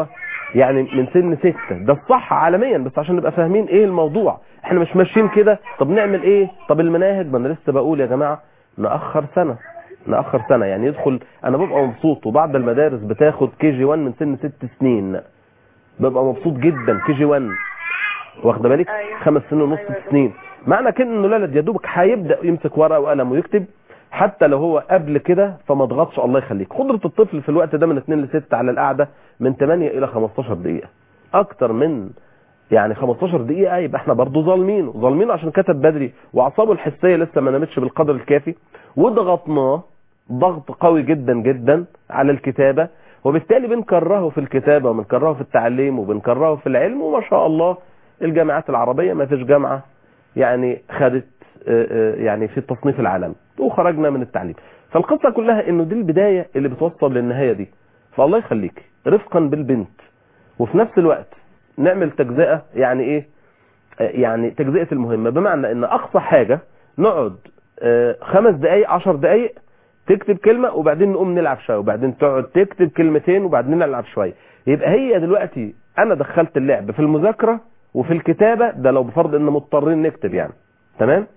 Speaker 1: يعني من سن ستة ده الصح عالميا بس عشان نبقى فاهمين ايه الموضوع احنا مش ماشيين كده طب نعمل ايه طب المناهج ما انا لسه بقول يا جماعة نأخر سنة نأخر سنة يعني يدخل انا ببقى مبسوط وبعض المدارس بتاخد كي جي 1 من سن ست سنين ببقى مبسوط جدا كي جي 1 واخده بالك
Speaker 3: أيوة.
Speaker 1: خمس سنين ونص
Speaker 3: أيوة يا
Speaker 1: ست سنين معنى كده انه الولد يا دوبك هيبدا يمسك ورقه وقلم ويكتب حتى لو هو قبل كده فما تضغطش الله يخليك قدره الطفل في الوقت ده من 2 ل 6 على القعده من 8 الى 15 دقيقه اكتر من يعني 15 دقيقه يبقى احنا برضه ظالمينه ظالمينه عشان كتب بدري واعصابه الحسيه لسه ما نامتش بالقدر الكافي وضغطناه ضغط قوي جدا جدا على الكتابه وبالتالي بنكرهه في الكتابه وبنكرهه في التعليم وبنكرهه في العلم وما شاء الله الجامعات العربيه ما فيش جامعه يعني خدت آه، آه، يعني في التصنيف العالمي وخرجنا من التعليم فالقصه كلها انه دي البدايه اللي بتوصل للنهايه دي فالله يخليك رفقا بالبنت وفي نفس الوقت نعمل تجزئه يعني ايه آه، يعني تجزئه المهمه بمعنى ان اقصى حاجه نقعد آه، خمس دقائق عشر دقائق تكتب كلمه وبعدين نقوم نلعب شويه وبعدين تقعد تكتب كلمتين وبعدين نلعب شويه يبقى هي دلوقتي انا دخلت اللعب في المذاكره وفي الكتابه ده لو بفرض ان مضطرين نكتب يعني تمام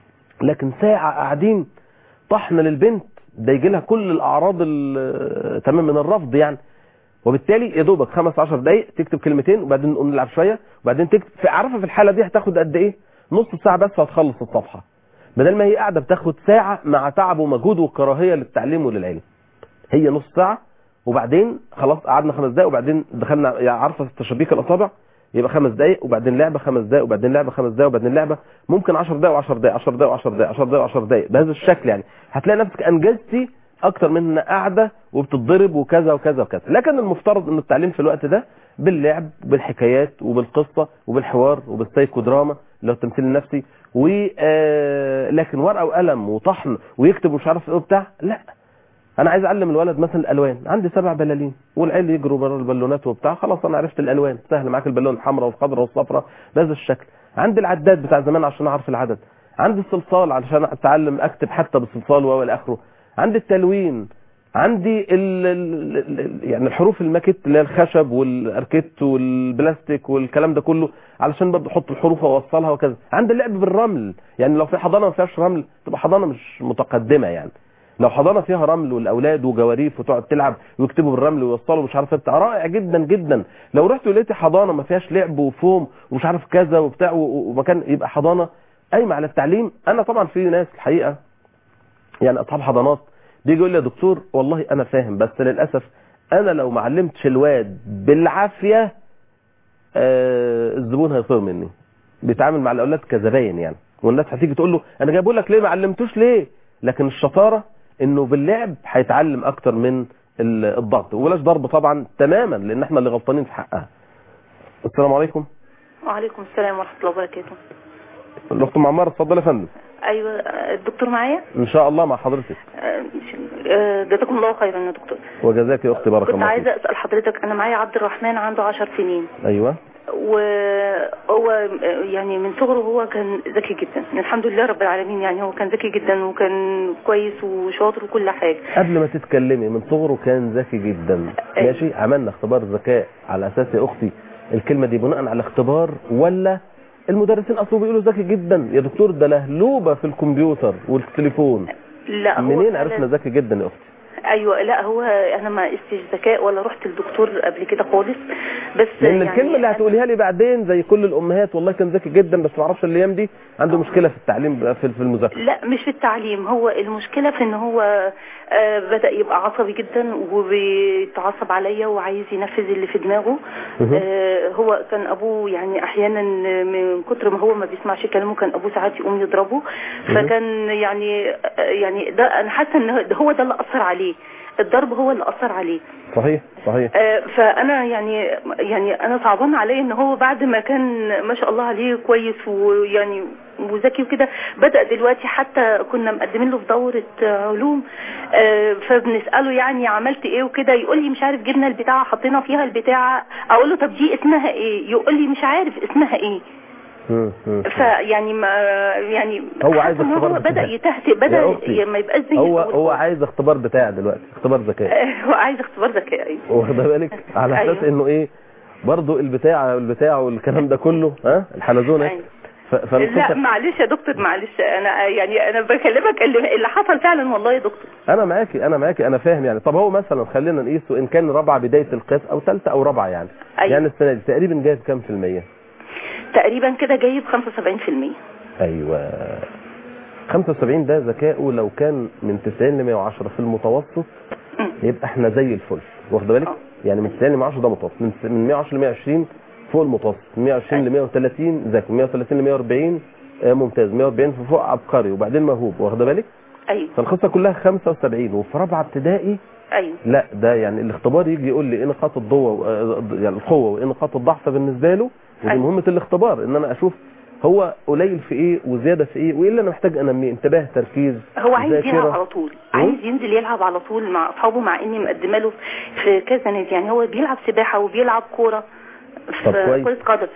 Speaker 1: لكن ساعه قاعدين طحن للبنت ده يجي لها كل الاعراض ال- تمام من الرفض يعني وبالتالي يا دوبك 15 دقائق تكتب كلمتين وبعدين نقوم نلعب شويه وبعدين تكتب في عارفه في الحاله دي هتاخد قد ايه نص ساعه بس هتخلص الصفحه بدل ما هي قاعده بتاخد ساعه مع تعب ومجهود وكراهيه للتعليم وللعلم هي نص ساعه وبعدين خلاص قعدنا خمس دقائق وبعدين دخلنا يعني عارفه تشابيك الاصابع يبقى خمس دقائق وبعدين لعبه خمس دقائق وبعدين لعبه خمس دقائق وبعدين لعبه ممكن 10 دقائق و10 دقائق 10 دقائق و10 دقائق 10 دقائق و10 دقائق بهذا الشكل يعني هتلاقي نفسك انجزتي اكتر من ان قاعده وبتتضرب وكذا وكذا وكذا لكن المفترض ان التعليم في الوقت ده باللعب بالحكايات وبالقصه وبالحوار وبالسايكو دراما اللي هو التمثيل النفسي و آه، لكن ورقه وقلم وطحن ويكتب ومش عارف ايه وبتاع لا انا عايز اعلم الولد مثلا الالوان عندي سبع بلالين والعيال يجروا بره البالونات وبتاع خلاص انا عرفت الالوان سهل معاك البالون الحمراء والخضراء والصفراء بهذا الشكل عندي العداد بتاع زمان عشان اعرف العدد عندي الصلصال علشان اتعلم اكتب حتى بالصلصال والى اخره عندي التلوين عندي ال ال ال يعني الحروف الماكت اللي هي الخشب والاركيت والبلاستيك والكلام ده كله علشان برضه احط الحروف واوصلها وكذا عندي اللعب بالرمل يعني لو في حضانه ما فيهاش رمل تبقى حضانه مش متقدمه يعني لو حضانه فيها رمل والاولاد وجواريف وتقعد تلعب ويكتبوا بالرمل ويوصلوا مش عارف إيه بتاع رائع جدا جدا لو رحت ولقيت حضانه ما فيهاش لعب وفوم ومش عارف كذا وبتاع و- و- ومكان يبقى حضانه قايمه على التعليم انا طبعا في ناس الحقيقه يعني اصحاب حضانات بيجي يقول لي يا دكتور والله انا فاهم بس للاسف انا لو ما علمتش الواد بالعافيه آه الزبون هيطير مني بيتعامل مع الاولاد كزباين يعني والناس هتيجي تقول له انا جاي بقول لك ليه ما علمتوش ليه لكن الشطاره انه باللعب هيتعلم اكتر من ال- الضغط ولاش ضرب طبعا تماما لان احنا اللي غلطانين في حقها السلام عليكم
Speaker 4: وعليكم السلام ورحمة الله وبركاته
Speaker 1: الاخت معمر اتفضل يا فندم
Speaker 4: أيوة آه، الدكتور معايا
Speaker 1: ان شاء الله مع حضرتك
Speaker 4: آه، آه، جزاكم الله خيرا يا دكتور
Speaker 1: وجزاك يا اختي بارك
Speaker 4: كنت
Speaker 1: الله فيك
Speaker 4: عايزة أسأل حضرتك أنا معايا عبد الرحمن عنده عشر سنين
Speaker 1: ايوه
Speaker 4: وهو آه، يعني من صغره هو كان ذكي جدا الحمد لله رب العالمين يعني هو كان ذكي جدا وكان كويس وشاطر وكل حاجة
Speaker 1: قبل ما تتكلمي من صغره كان ذكي جدا
Speaker 4: أيوة.
Speaker 1: ماشي عملنا اختبار ذكاء على اساس يا اختي الكلمه دي بناء على اختبار ولا المدرسين اصلا بيقولوا ذكي جدا يا دكتور ده لهلوبه في الكمبيوتر والتليفون
Speaker 4: لا هو
Speaker 1: منين
Speaker 4: فعلاً-
Speaker 1: عرفنا ذكي جدا يا اختي
Speaker 4: ايوه لا هو انا ما قستش ذكاء ولا رحت للدكتور قبل كده خالص بس
Speaker 1: لان
Speaker 4: يعني
Speaker 1: الكلمه اللي
Speaker 4: أنا-
Speaker 1: هتقوليها لي بعدين زي كل الامهات والله كان ذكي جدا بس ما اعرفش الايام دي عنده مشكله في التعليم في في المذاكره
Speaker 4: لا مش في التعليم هو المشكلة في ان هو آه، بدأ يبقى عصبي جدا وبيتعصب عليا وعايز ينفذ اللي في دماغه
Speaker 1: مهم.
Speaker 4: آه، هو كان ابوه يعني احيانا من كتر ما هو ما بيسمعش كلامه كان ابوه ساعات يقوم يضربه فكان يعني آه، يعني ده انا حاسه ان ده هو ده اللي اثر عليه الضرب هو اللي اثر عليه
Speaker 1: صحيح صحيح
Speaker 4: آه، فانا يعني يعني انا صعبان عليا ان هو بعد ما كان ما شاء الله عليه كويس ويعني وذكي وكده بدا دلوقتي حتى كنا مقدمين له في دوره آه، علوم آه، فبنساله يعني عملت ايه وكده يقول لي مش عارف جبنا البتاعه حطينا فيها البتاعه اقول له طب دي اسمها ايه يقول لي مش عارف اسمها ايه
Speaker 1: مم، مم.
Speaker 4: فيعني ما يعني
Speaker 1: هو عايز
Speaker 4: حاسة إن
Speaker 1: اختبار
Speaker 4: هو بدا
Speaker 1: بتاعي.
Speaker 4: يتهته
Speaker 1: يا
Speaker 4: بدا
Speaker 1: أختي،
Speaker 4: ما يبقاش زي
Speaker 1: هو
Speaker 4: الأول
Speaker 1: هو
Speaker 4: خالص.
Speaker 1: عايز اختبار بتاع دلوقتي اختبار ذكاء
Speaker 4: آه، هو عايز اختبار ذكاء أيوة.
Speaker 1: واخده بالك على اساس
Speaker 4: أيوة.
Speaker 1: انه ايه برضو البتاع البتاع والكلام ده كله ها الحلزونه
Speaker 4: أيوة.
Speaker 1: ف-
Speaker 4: لا
Speaker 1: فالقصة-
Speaker 4: معلش يا دكتور معلش انا يعني انا بكلمك اللي, اللي حصل فعلا والله يا دكتور
Speaker 1: انا معاكي انا معاكي انا فاهم يعني طب هو مثلا خلينا نقيسه ان كان رابعه بدايه القياس او ثالثه او رابعه يعني
Speaker 4: أيوة.
Speaker 1: يعني السنه دي تقريبا جايب كام في الميه
Speaker 4: تقريبا كده جايب 75%
Speaker 1: ايوه 75 ده ذكائه لو كان من 90 ل 110 في المتوسط
Speaker 4: مم.
Speaker 1: يبقى احنا زي الفل واخد بالك
Speaker 4: آه.
Speaker 1: يعني من 90 ل 110 ده متوسط من من 110 ل 120 فوق المتوسط من 120 ل 130 ذكي من 130 ل 140 آه، ممتاز 140 في فوق عبقري وبعدين موهوب واخد بالك
Speaker 4: ايوه
Speaker 1: فالقصه كلها 75 وفي رابعه ابتدائي
Speaker 4: ايوه
Speaker 1: لا ده يعني الاختبار يجي يقول لي ايه نقاط الضوء آه، يعني القوه وايه نقاط الضعف بالنسبه له ودي
Speaker 4: أيوة.
Speaker 1: مهمه الاختبار ان انا اشوف هو قليل في ايه وزياده في ايه وايه اللي انا محتاج انميه انتباه تركيز
Speaker 4: هو عايز
Speaker 1: ذاكرة.
Speaker 4: يلعب على طول عايز ينزل يلعب على طول مع اصحابه مع اني مقدمه له في كذا نادي يعني هو بيلعب سباحه وبيلعب كوره
Speaker 1: طب
Speaker 4: في
Speaker 1: كويس.
Speaker 4: كرة قدم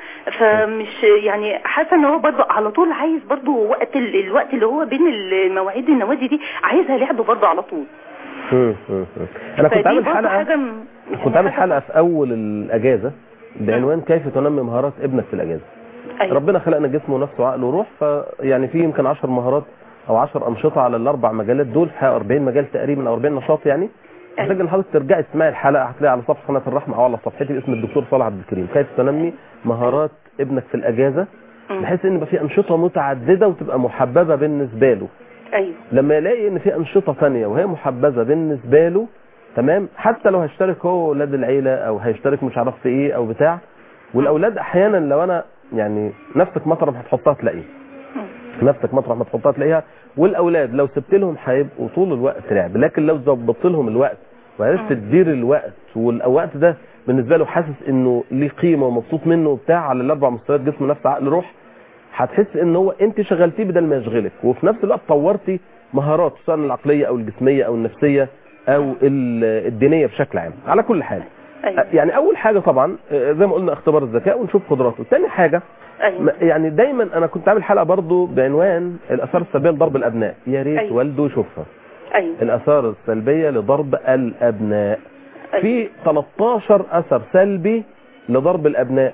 Speaker 4: فمش يعني حاسه ان هو برضه على طول عايز برضه وقت ال- الوقت اللي هو بين المواعيد النوادي دي عايزها لعب برضه على طول
Speaker 1: مم، مم، مم. انا كنت
Speaker 4: فدي
Speaker 1: عامل
Speaker 4: برضه
Speaker 1: حلقه
Speaker 4: حاجه م- يعني
Speaker 1: كنت عامل
Speaker 4: حاجة
Speaker 1: حلقه في اول الاجازه بعنوان كيف تنمي مهارات ابنك في الاجازه
Speaker 4: أيوة.
Speaker 1: ربنا خلقنا جسم ونفس وعقل وروح فيعني في يمكن 10 مهارات او 10 انشطه على الاربع مجالات دول في 40 مجال تقريبا او 40 نشاط يعني محتاج ان حضرتك ترجعي تسمعي الحلقه هتلاقيها على صفحه قناه الرحمه او على صفحتي باسم الدكتور صالح عبد الكريم كيف تنمي مهارات ابنك في الاجازه
Speaker 4: مم.
Speaker 1: بحيث ان يبقى في انشطه متعدده وتبقى محببه بالنسبه له
Speaker 4: ايوه
Speaker 1: لما يلاقي ان في انشطه ثانيه وهي محبذه بالنسبه له تمام حتى لو هيشترك هو واولاد العيله او هيشترك مش عارف في ايه او بتاع والاولاد احيانا لو انا يعني نفسك مطرح هتحطها تلاقيه نفسك مطرح ما تحطها تلاقيها والاولاد لو سبت لهم هيبقوا طول الوقت لعب لكن لو ظبطت لهم الوقت وعرفت تدير الوقت والوقت ده بالنسبه له حاسس انه ليه قيمه ومبسوط منه وبتاع على الاربع مستويات جسم نفس عقل روح هتحس ان هو انت شغلتيه بدل ما يشغلك وفي نفس الوقت طورتي مهارات سواء العقليه او الجسميه او النفسيه او ال- الدينيه بشكل عام على كل حال
Speaker 4: ايوه
Speaker 1: يعني اول حاجه طبعا آه، زي ما قلنا اختبار الذكاء ونشوف قدراته ثاني حاجه
Speaker 4: ايوه
Speaker 1: ما- يعني دايما انا كنت عامل حلقه برضو بعنوان الاثار السلبيه لضرب الابناء يا ريت
Speaker 4: أيوة.
Speaker 1: والده يشوفها
Speaker 4: ايوه
Speaker 1: الاثار السلبيه لضرب الابناء
Speaker 4: أيوة.
Speaker 1: في 13 اثر سلبي لضرب الابناء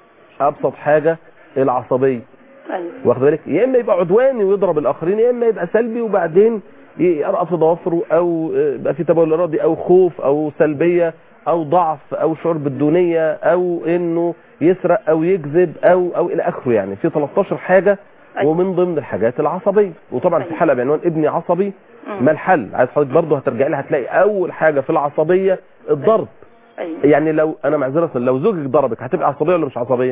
Speaker 1: ابسط حاجه العصبيه
Speaker 4: ايوه
Speaker 1: واخد بالك يا اما يبقى عدواني ويضرب الاخرين يا اما يبقى سلبي وبعدين يرقى في ضوافره او آه، يبقى في تبول ارادي او خوف او سلبيه او ضعف او شعور بالدونيه او انه يسرق او يكذب او او الى اخره يعني في 13 حاجه
Speaker 4: أيوة.
Speaker 1: ومن ضمن الحاجات العصبيه وطبعا في
Speaker 4: أيوة.
Speaker 1: حلقه بعنوان ابني عصبي
Speaker 4: مم.
Speaker 1: ما الحل عايز حضرتك برضه هترجعي لها هتلاقي اول حاجه في العصبيه الضرب
Speaker 4: ايوه
Speaker 1: يعني لو انا معذره لو زوجك ضربك هتبقى عصبيه ولا مش عصبيه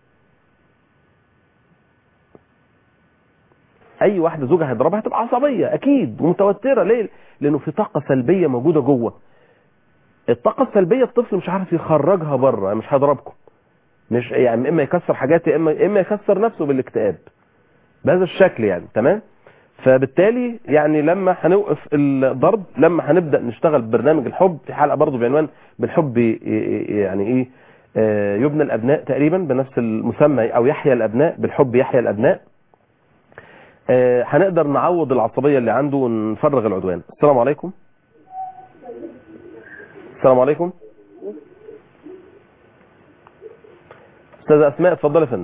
Speaker 1: اي واحده زوجها هيضربها هتبقى عصبيه اكيد ومتوتره ليه لانه في طاقه سلبيه موجوده جوه الطاقه السلبيه الطفل مش عارف يخرجها بره مش هيضربكم مش يعني اما يكسر حاجات يا اما اما يكسر نفسه بالاكتئاب بهذا الشكل يعني تمام فبالتالي يعني لما هنوقف الضرب لما هنبدا نشتغل برنامج الحب في حلقه برضه بعنوان بالحب ي- ي- يعني ايه آه، يبنى الابناء تقريبا بنفس المسمى او يحيى الابناء بالحب يحيى الابناء آه، هنقدر نعوض العصبيه اللي عنده ونفرغ العدوان السلام عليكم السلام عليكم استاذه اسماء اتفضلي يا فندم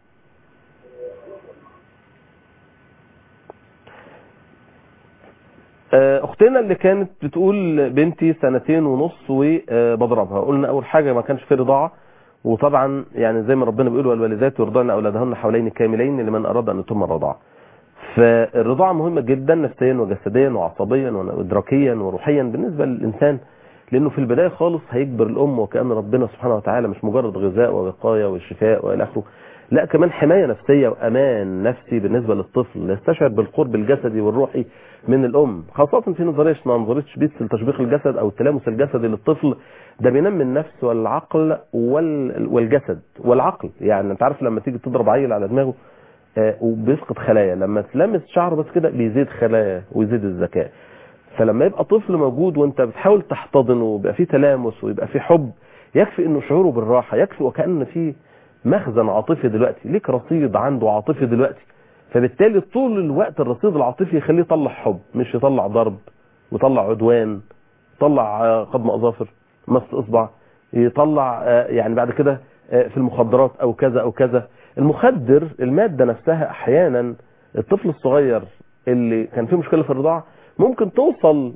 Speaker 1: آه، اختنا اللي كانت بتقول بنتي سنتين ونص وبضربها قلنا اول حاجه ما كانش في رضاعه وطبعا يعني زي ما ربنا بيقول والوالدات يرضعن اولادهن حولين كاملين لمن اراد ان يتم الرضاعه فالرضاعه مهمه جدا نفسيا وجسديا وعصبيا وادراكيا وروحيا بالنسبه للانسان لانه في البدايه خالص هيجبر الام وكان ربنا سبحانه وتعالى مش مجرد غذاء ووقايه والشفاء والى اخره لا كمان حمايه نفسيه وامان نفسي بالنسبه للطفل يستشعر بالقرب الجسدي والروحي من الام خاصه في نظريه اسمها نظريه شبيتس لتشبيق الجسد او التلامس الجسدي للطفل ده بينمي النفس والعقل وال... والجسد والعقل يعني انت عارف لما تيجي تضرب عيل على دماغه آه، وبيفقد خلايا لما تلمس شعره بس كده بيزيد خلايا ويزيد الذكاء فلما يبقى طفل موجود وانت بتحاول تحتضنه ويبقى فيه تلامس ويبقى فيه حب يكفي انه شعوره بالراحه يكفي وكان فيه مخزن عاطفي دلوقتي ليك رصيد عنده عاطفي دلوقتي فبالتالي طول الوقت الرصيد العاطفي يخليه يطلع حب مش يطلع ضرب ويطلع عدوان يطلع آه، قضم اظافر مس اصبع يطلع آه، يعني بعد كده آه، في المخدرات او كذا او كذا المخدر المادة نفسها احيانا الطفل الصغير اللي كان فيه مشكلة في الرضاعة ممكن توصل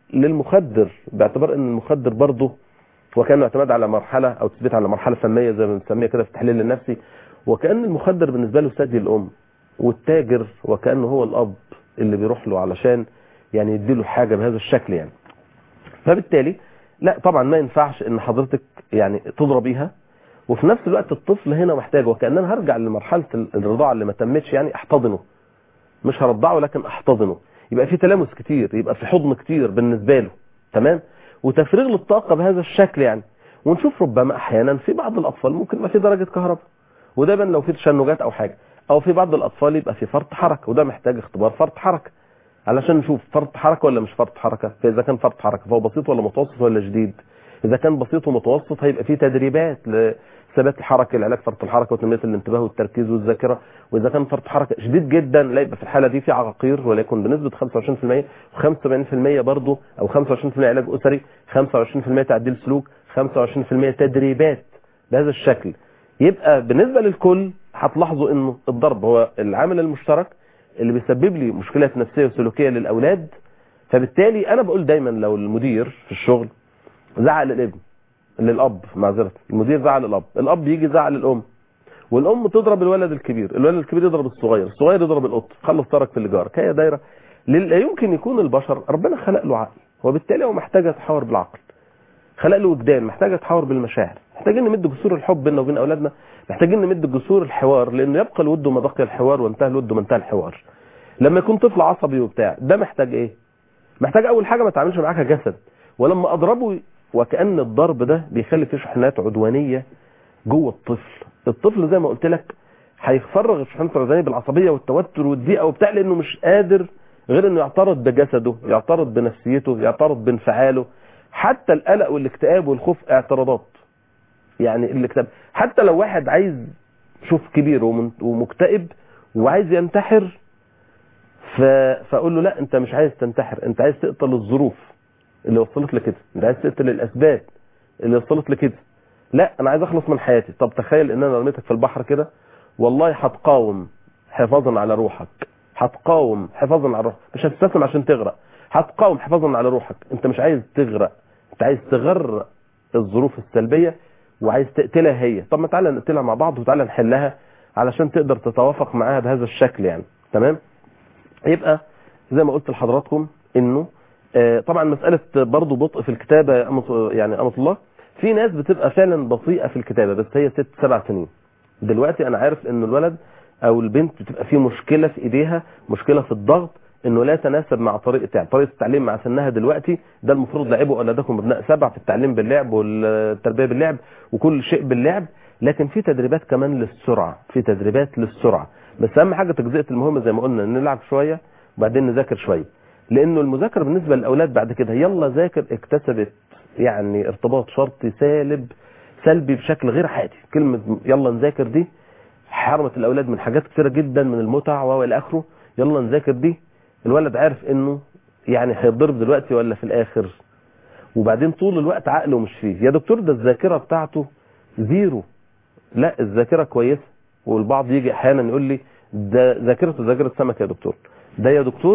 Speaker 1: للمخدر باعتبار ان المخدر برضه وكانه اعتماد على مرحلة او تثبيت على مرحلة فنية زي ما بنسميها كده في التحليل النفسي وكأن المخدر بالنسبة له ثدي الام والتاجر وكأنه هو الاب اللي بيروح له علشان يعني يديله حاجة بهذا الشكل يعني فبالتالي لا طبعا ما ينفعش ان حضرتك يعني تضربيها وفي نفس الوقت الطفل هنا محتاج وكأن انا هرجع لمرحلة الرضاعة اللي ما تمتش يعني احتضنه مش هرضعه لكن احتضنه يبقى في تلامس كتير يبقى في حضن كتير بالنسبة له تمام وتفريغ للطاقة بهذا الشكل يعني ونشوف ربما احيانا في بعض الاطفال ممكن يبقى في درجة كهرباء ودايما لو في تشنجات او حاجة او في بعض الاطفال يبقى في فرط حركة وده محتاج اختبار فرط حركة علشان نشوف فرط حركة ولا مش فرط حركة فاذا كان فرط حركة فهو بسيط ولا متوسط ولا شديد اذا كان بسيط ومتوسط هيبقى فيه تدريبات لثبات الحركة العلاج فرط الحركة وتنمية الانتباه والتركيز والذاكرة واذا كان فرط حركة شديد جدا لا يبقى في الحالة دي في عقاقير وليكن بنسبة 25% و75% برضه او 25% علاج اسري 25% تعديل سلوك 25% تدريبات بهذا الشكل يبقى بالنسبة للكل هتلاحظوا انه الضرب هو العامل المشترك اللي بيسبب لي مشكلات نفسية وسلوكية للاولاد فبالتالي انا بقول دايما لو المدير في الشغل زعل الابن للاب معذرة المدير زعل الاب الاب يجي زعل الام والام تضرب الولد الكبير الولد الكبير يضرب الصغير الصغير يضرب القط خلص ترك في اللي هي دايره لا يمكن يكون البشر ربنا خلق له عقل وبالتالي هو محتاج يتحاور بالعقل خلق له وجدان محتاج يتحاور بالمشاعر محتاجين نمد جسور الحب بيننا وبين اولادنا محتاجين نمد جسور الحوار لانه يبقى الود ما بقي الحوار وانتهى الود ما انتهى الحوار لما يكون طفل عصبي وبتاع ده محتاج ايه محتاج اول حاجه ما تعملش معاك جسد ولما اضربه وكأن الضرب ده بيخلي فيه شحنات عدوانية جوه الطفل الطفل زي ما قلت لك هيفرغ الشحنات العدوانية بالعصبية والتوتر والضيقة وبتاع لانه مش قادر غير انه يعترض بجسده يعترض بنفسيته يعترض بانفعاله حتى القلق والاكتئاب والخوف اعتراضات يعني الاكتئاب حتى لو واحد عايز شوف كبير ومكتئب وعايز ينتحر ف... فاقول له لا انت مش عايز تنتحر انت عايز تقتل الظروف اللي وصلت لكده انت عايز تقتل الاسباب اللي وصلت لكده لا انا عايز اخلص من حياتي طب تخيل ان انا رميتك في البحر كده والله هتقاوم حفاظا على روحك هتقاوم حفاظا على روحك مش هتستسلم عشان تغرق هتقاوم حفاظا على روحك انت مش عايز تغرق انت عايز تغرق الظروف السلبية وعايز تقتلها هي طب ما تعالى نقتلها مع بعض وتعالى نحلها علشان تقدر تتوافق معاها بهذا الشكل يعني تمام يبقى زي ما قلت لحضراتكم انه طبعا مسألة برضو بطء في الكتابة يعني أمة الله في ناس بتبقى فعلا بطيئة في الكتابة بس هي ست سبع سنين دلوقتي أنا عارف أن الولد أو البنت بتبقى فيه مشكلة في إيديها مشكلة في الضغط أنه لا يتناسب مع طريقة يعني طريقة التعليم مع سنها دلوقتي ده المفروض لعبوا أولادكم بابناء سبع في التعليم باللعب والتربية باللعب وكل شيء باللعب لكن في تدريبات كمان للسرعة في تدريبات للسرعة بس أهم حاجة تجزئة المهمة زي ما قلنا نلعب شوية وبعدين نذاكر شوية لانه المذاكره بالنسبه للاولاد بعد كده يلا ذاكر اكتسبت يعني ارتباط شرطي سالب سلبي بشكل غير عادي كلمه يلا نذاكر دي حرمت الاولاد من حاجات كثيره جدا من المتع والى اخره يلا نذاكر دي الولد عارف انه يعني هيتضرب دلوقتي ولا في الاخر وبعدين طول الوقت عقله مش فيه يا دكتور ده الذاكره بتاعته زيرو لا الذاكره كويسه والبعض يجي احيانا يقول لي ده ذاكرته ذاكره سمك يا دكتور ده يا دكتور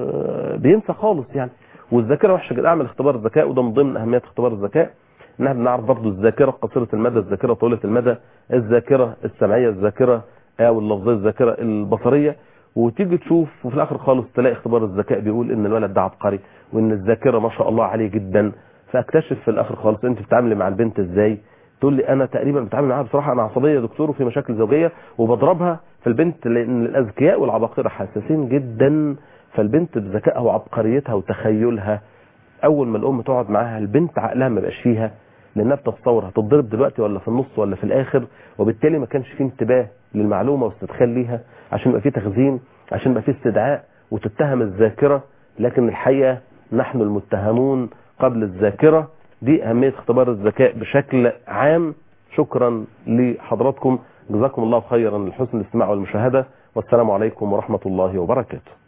Speaker 1: بينسى خالص يعني والذاكره وحشه جدا اعمل اختبار الذكاء وده من ضمن اهميات اختبار الذكاء ان احنا بنعرف برضه الذاكره قصيره المدى الذاكره طويله المدى الذاكره السمعيه الذاكره او اللفظيه الذاكره البصريه وتيجي تشوف وفي الاخر خالص تلاقي اختبار الذكاء بيقول ان الولد ده عبقري وان الذاكره ما شاء الله عليه جدا فاكتشف في الاخر خالص انت بتتعاملي مع البنت ازاي تقول لي انا تقريبا بتعامل معاها بصراحه انا عصبيه يا دكتور وفي مشاكل زوجيه وبضربها في البنت لان الاذكياء والعباقره حساسين جدا فالبنت بذكائها وعبقريتها وتخيلها اول ما الام تقعد معاها البنت عقلها ما بقاش فيها لانها بتتصور هتتضرب دلوقتي ولا في النص ولا في الاخر وبالتالي ما كانش فيه انتباه للمعلومه واستدخال ليها عشان يبقى فيه تخزين عشان يبقى فيه استدعاء وتتهم الذاكره لكن الحقيقه نحن المتهمون قبل الذاكره دي أهمية اختبار الذكاء بشكل عام شكرا لحضراتكم جزاكم الله خيرا لحسن الاستماع والمشاهدة والسلام عليكم ورحمة الله وبركاته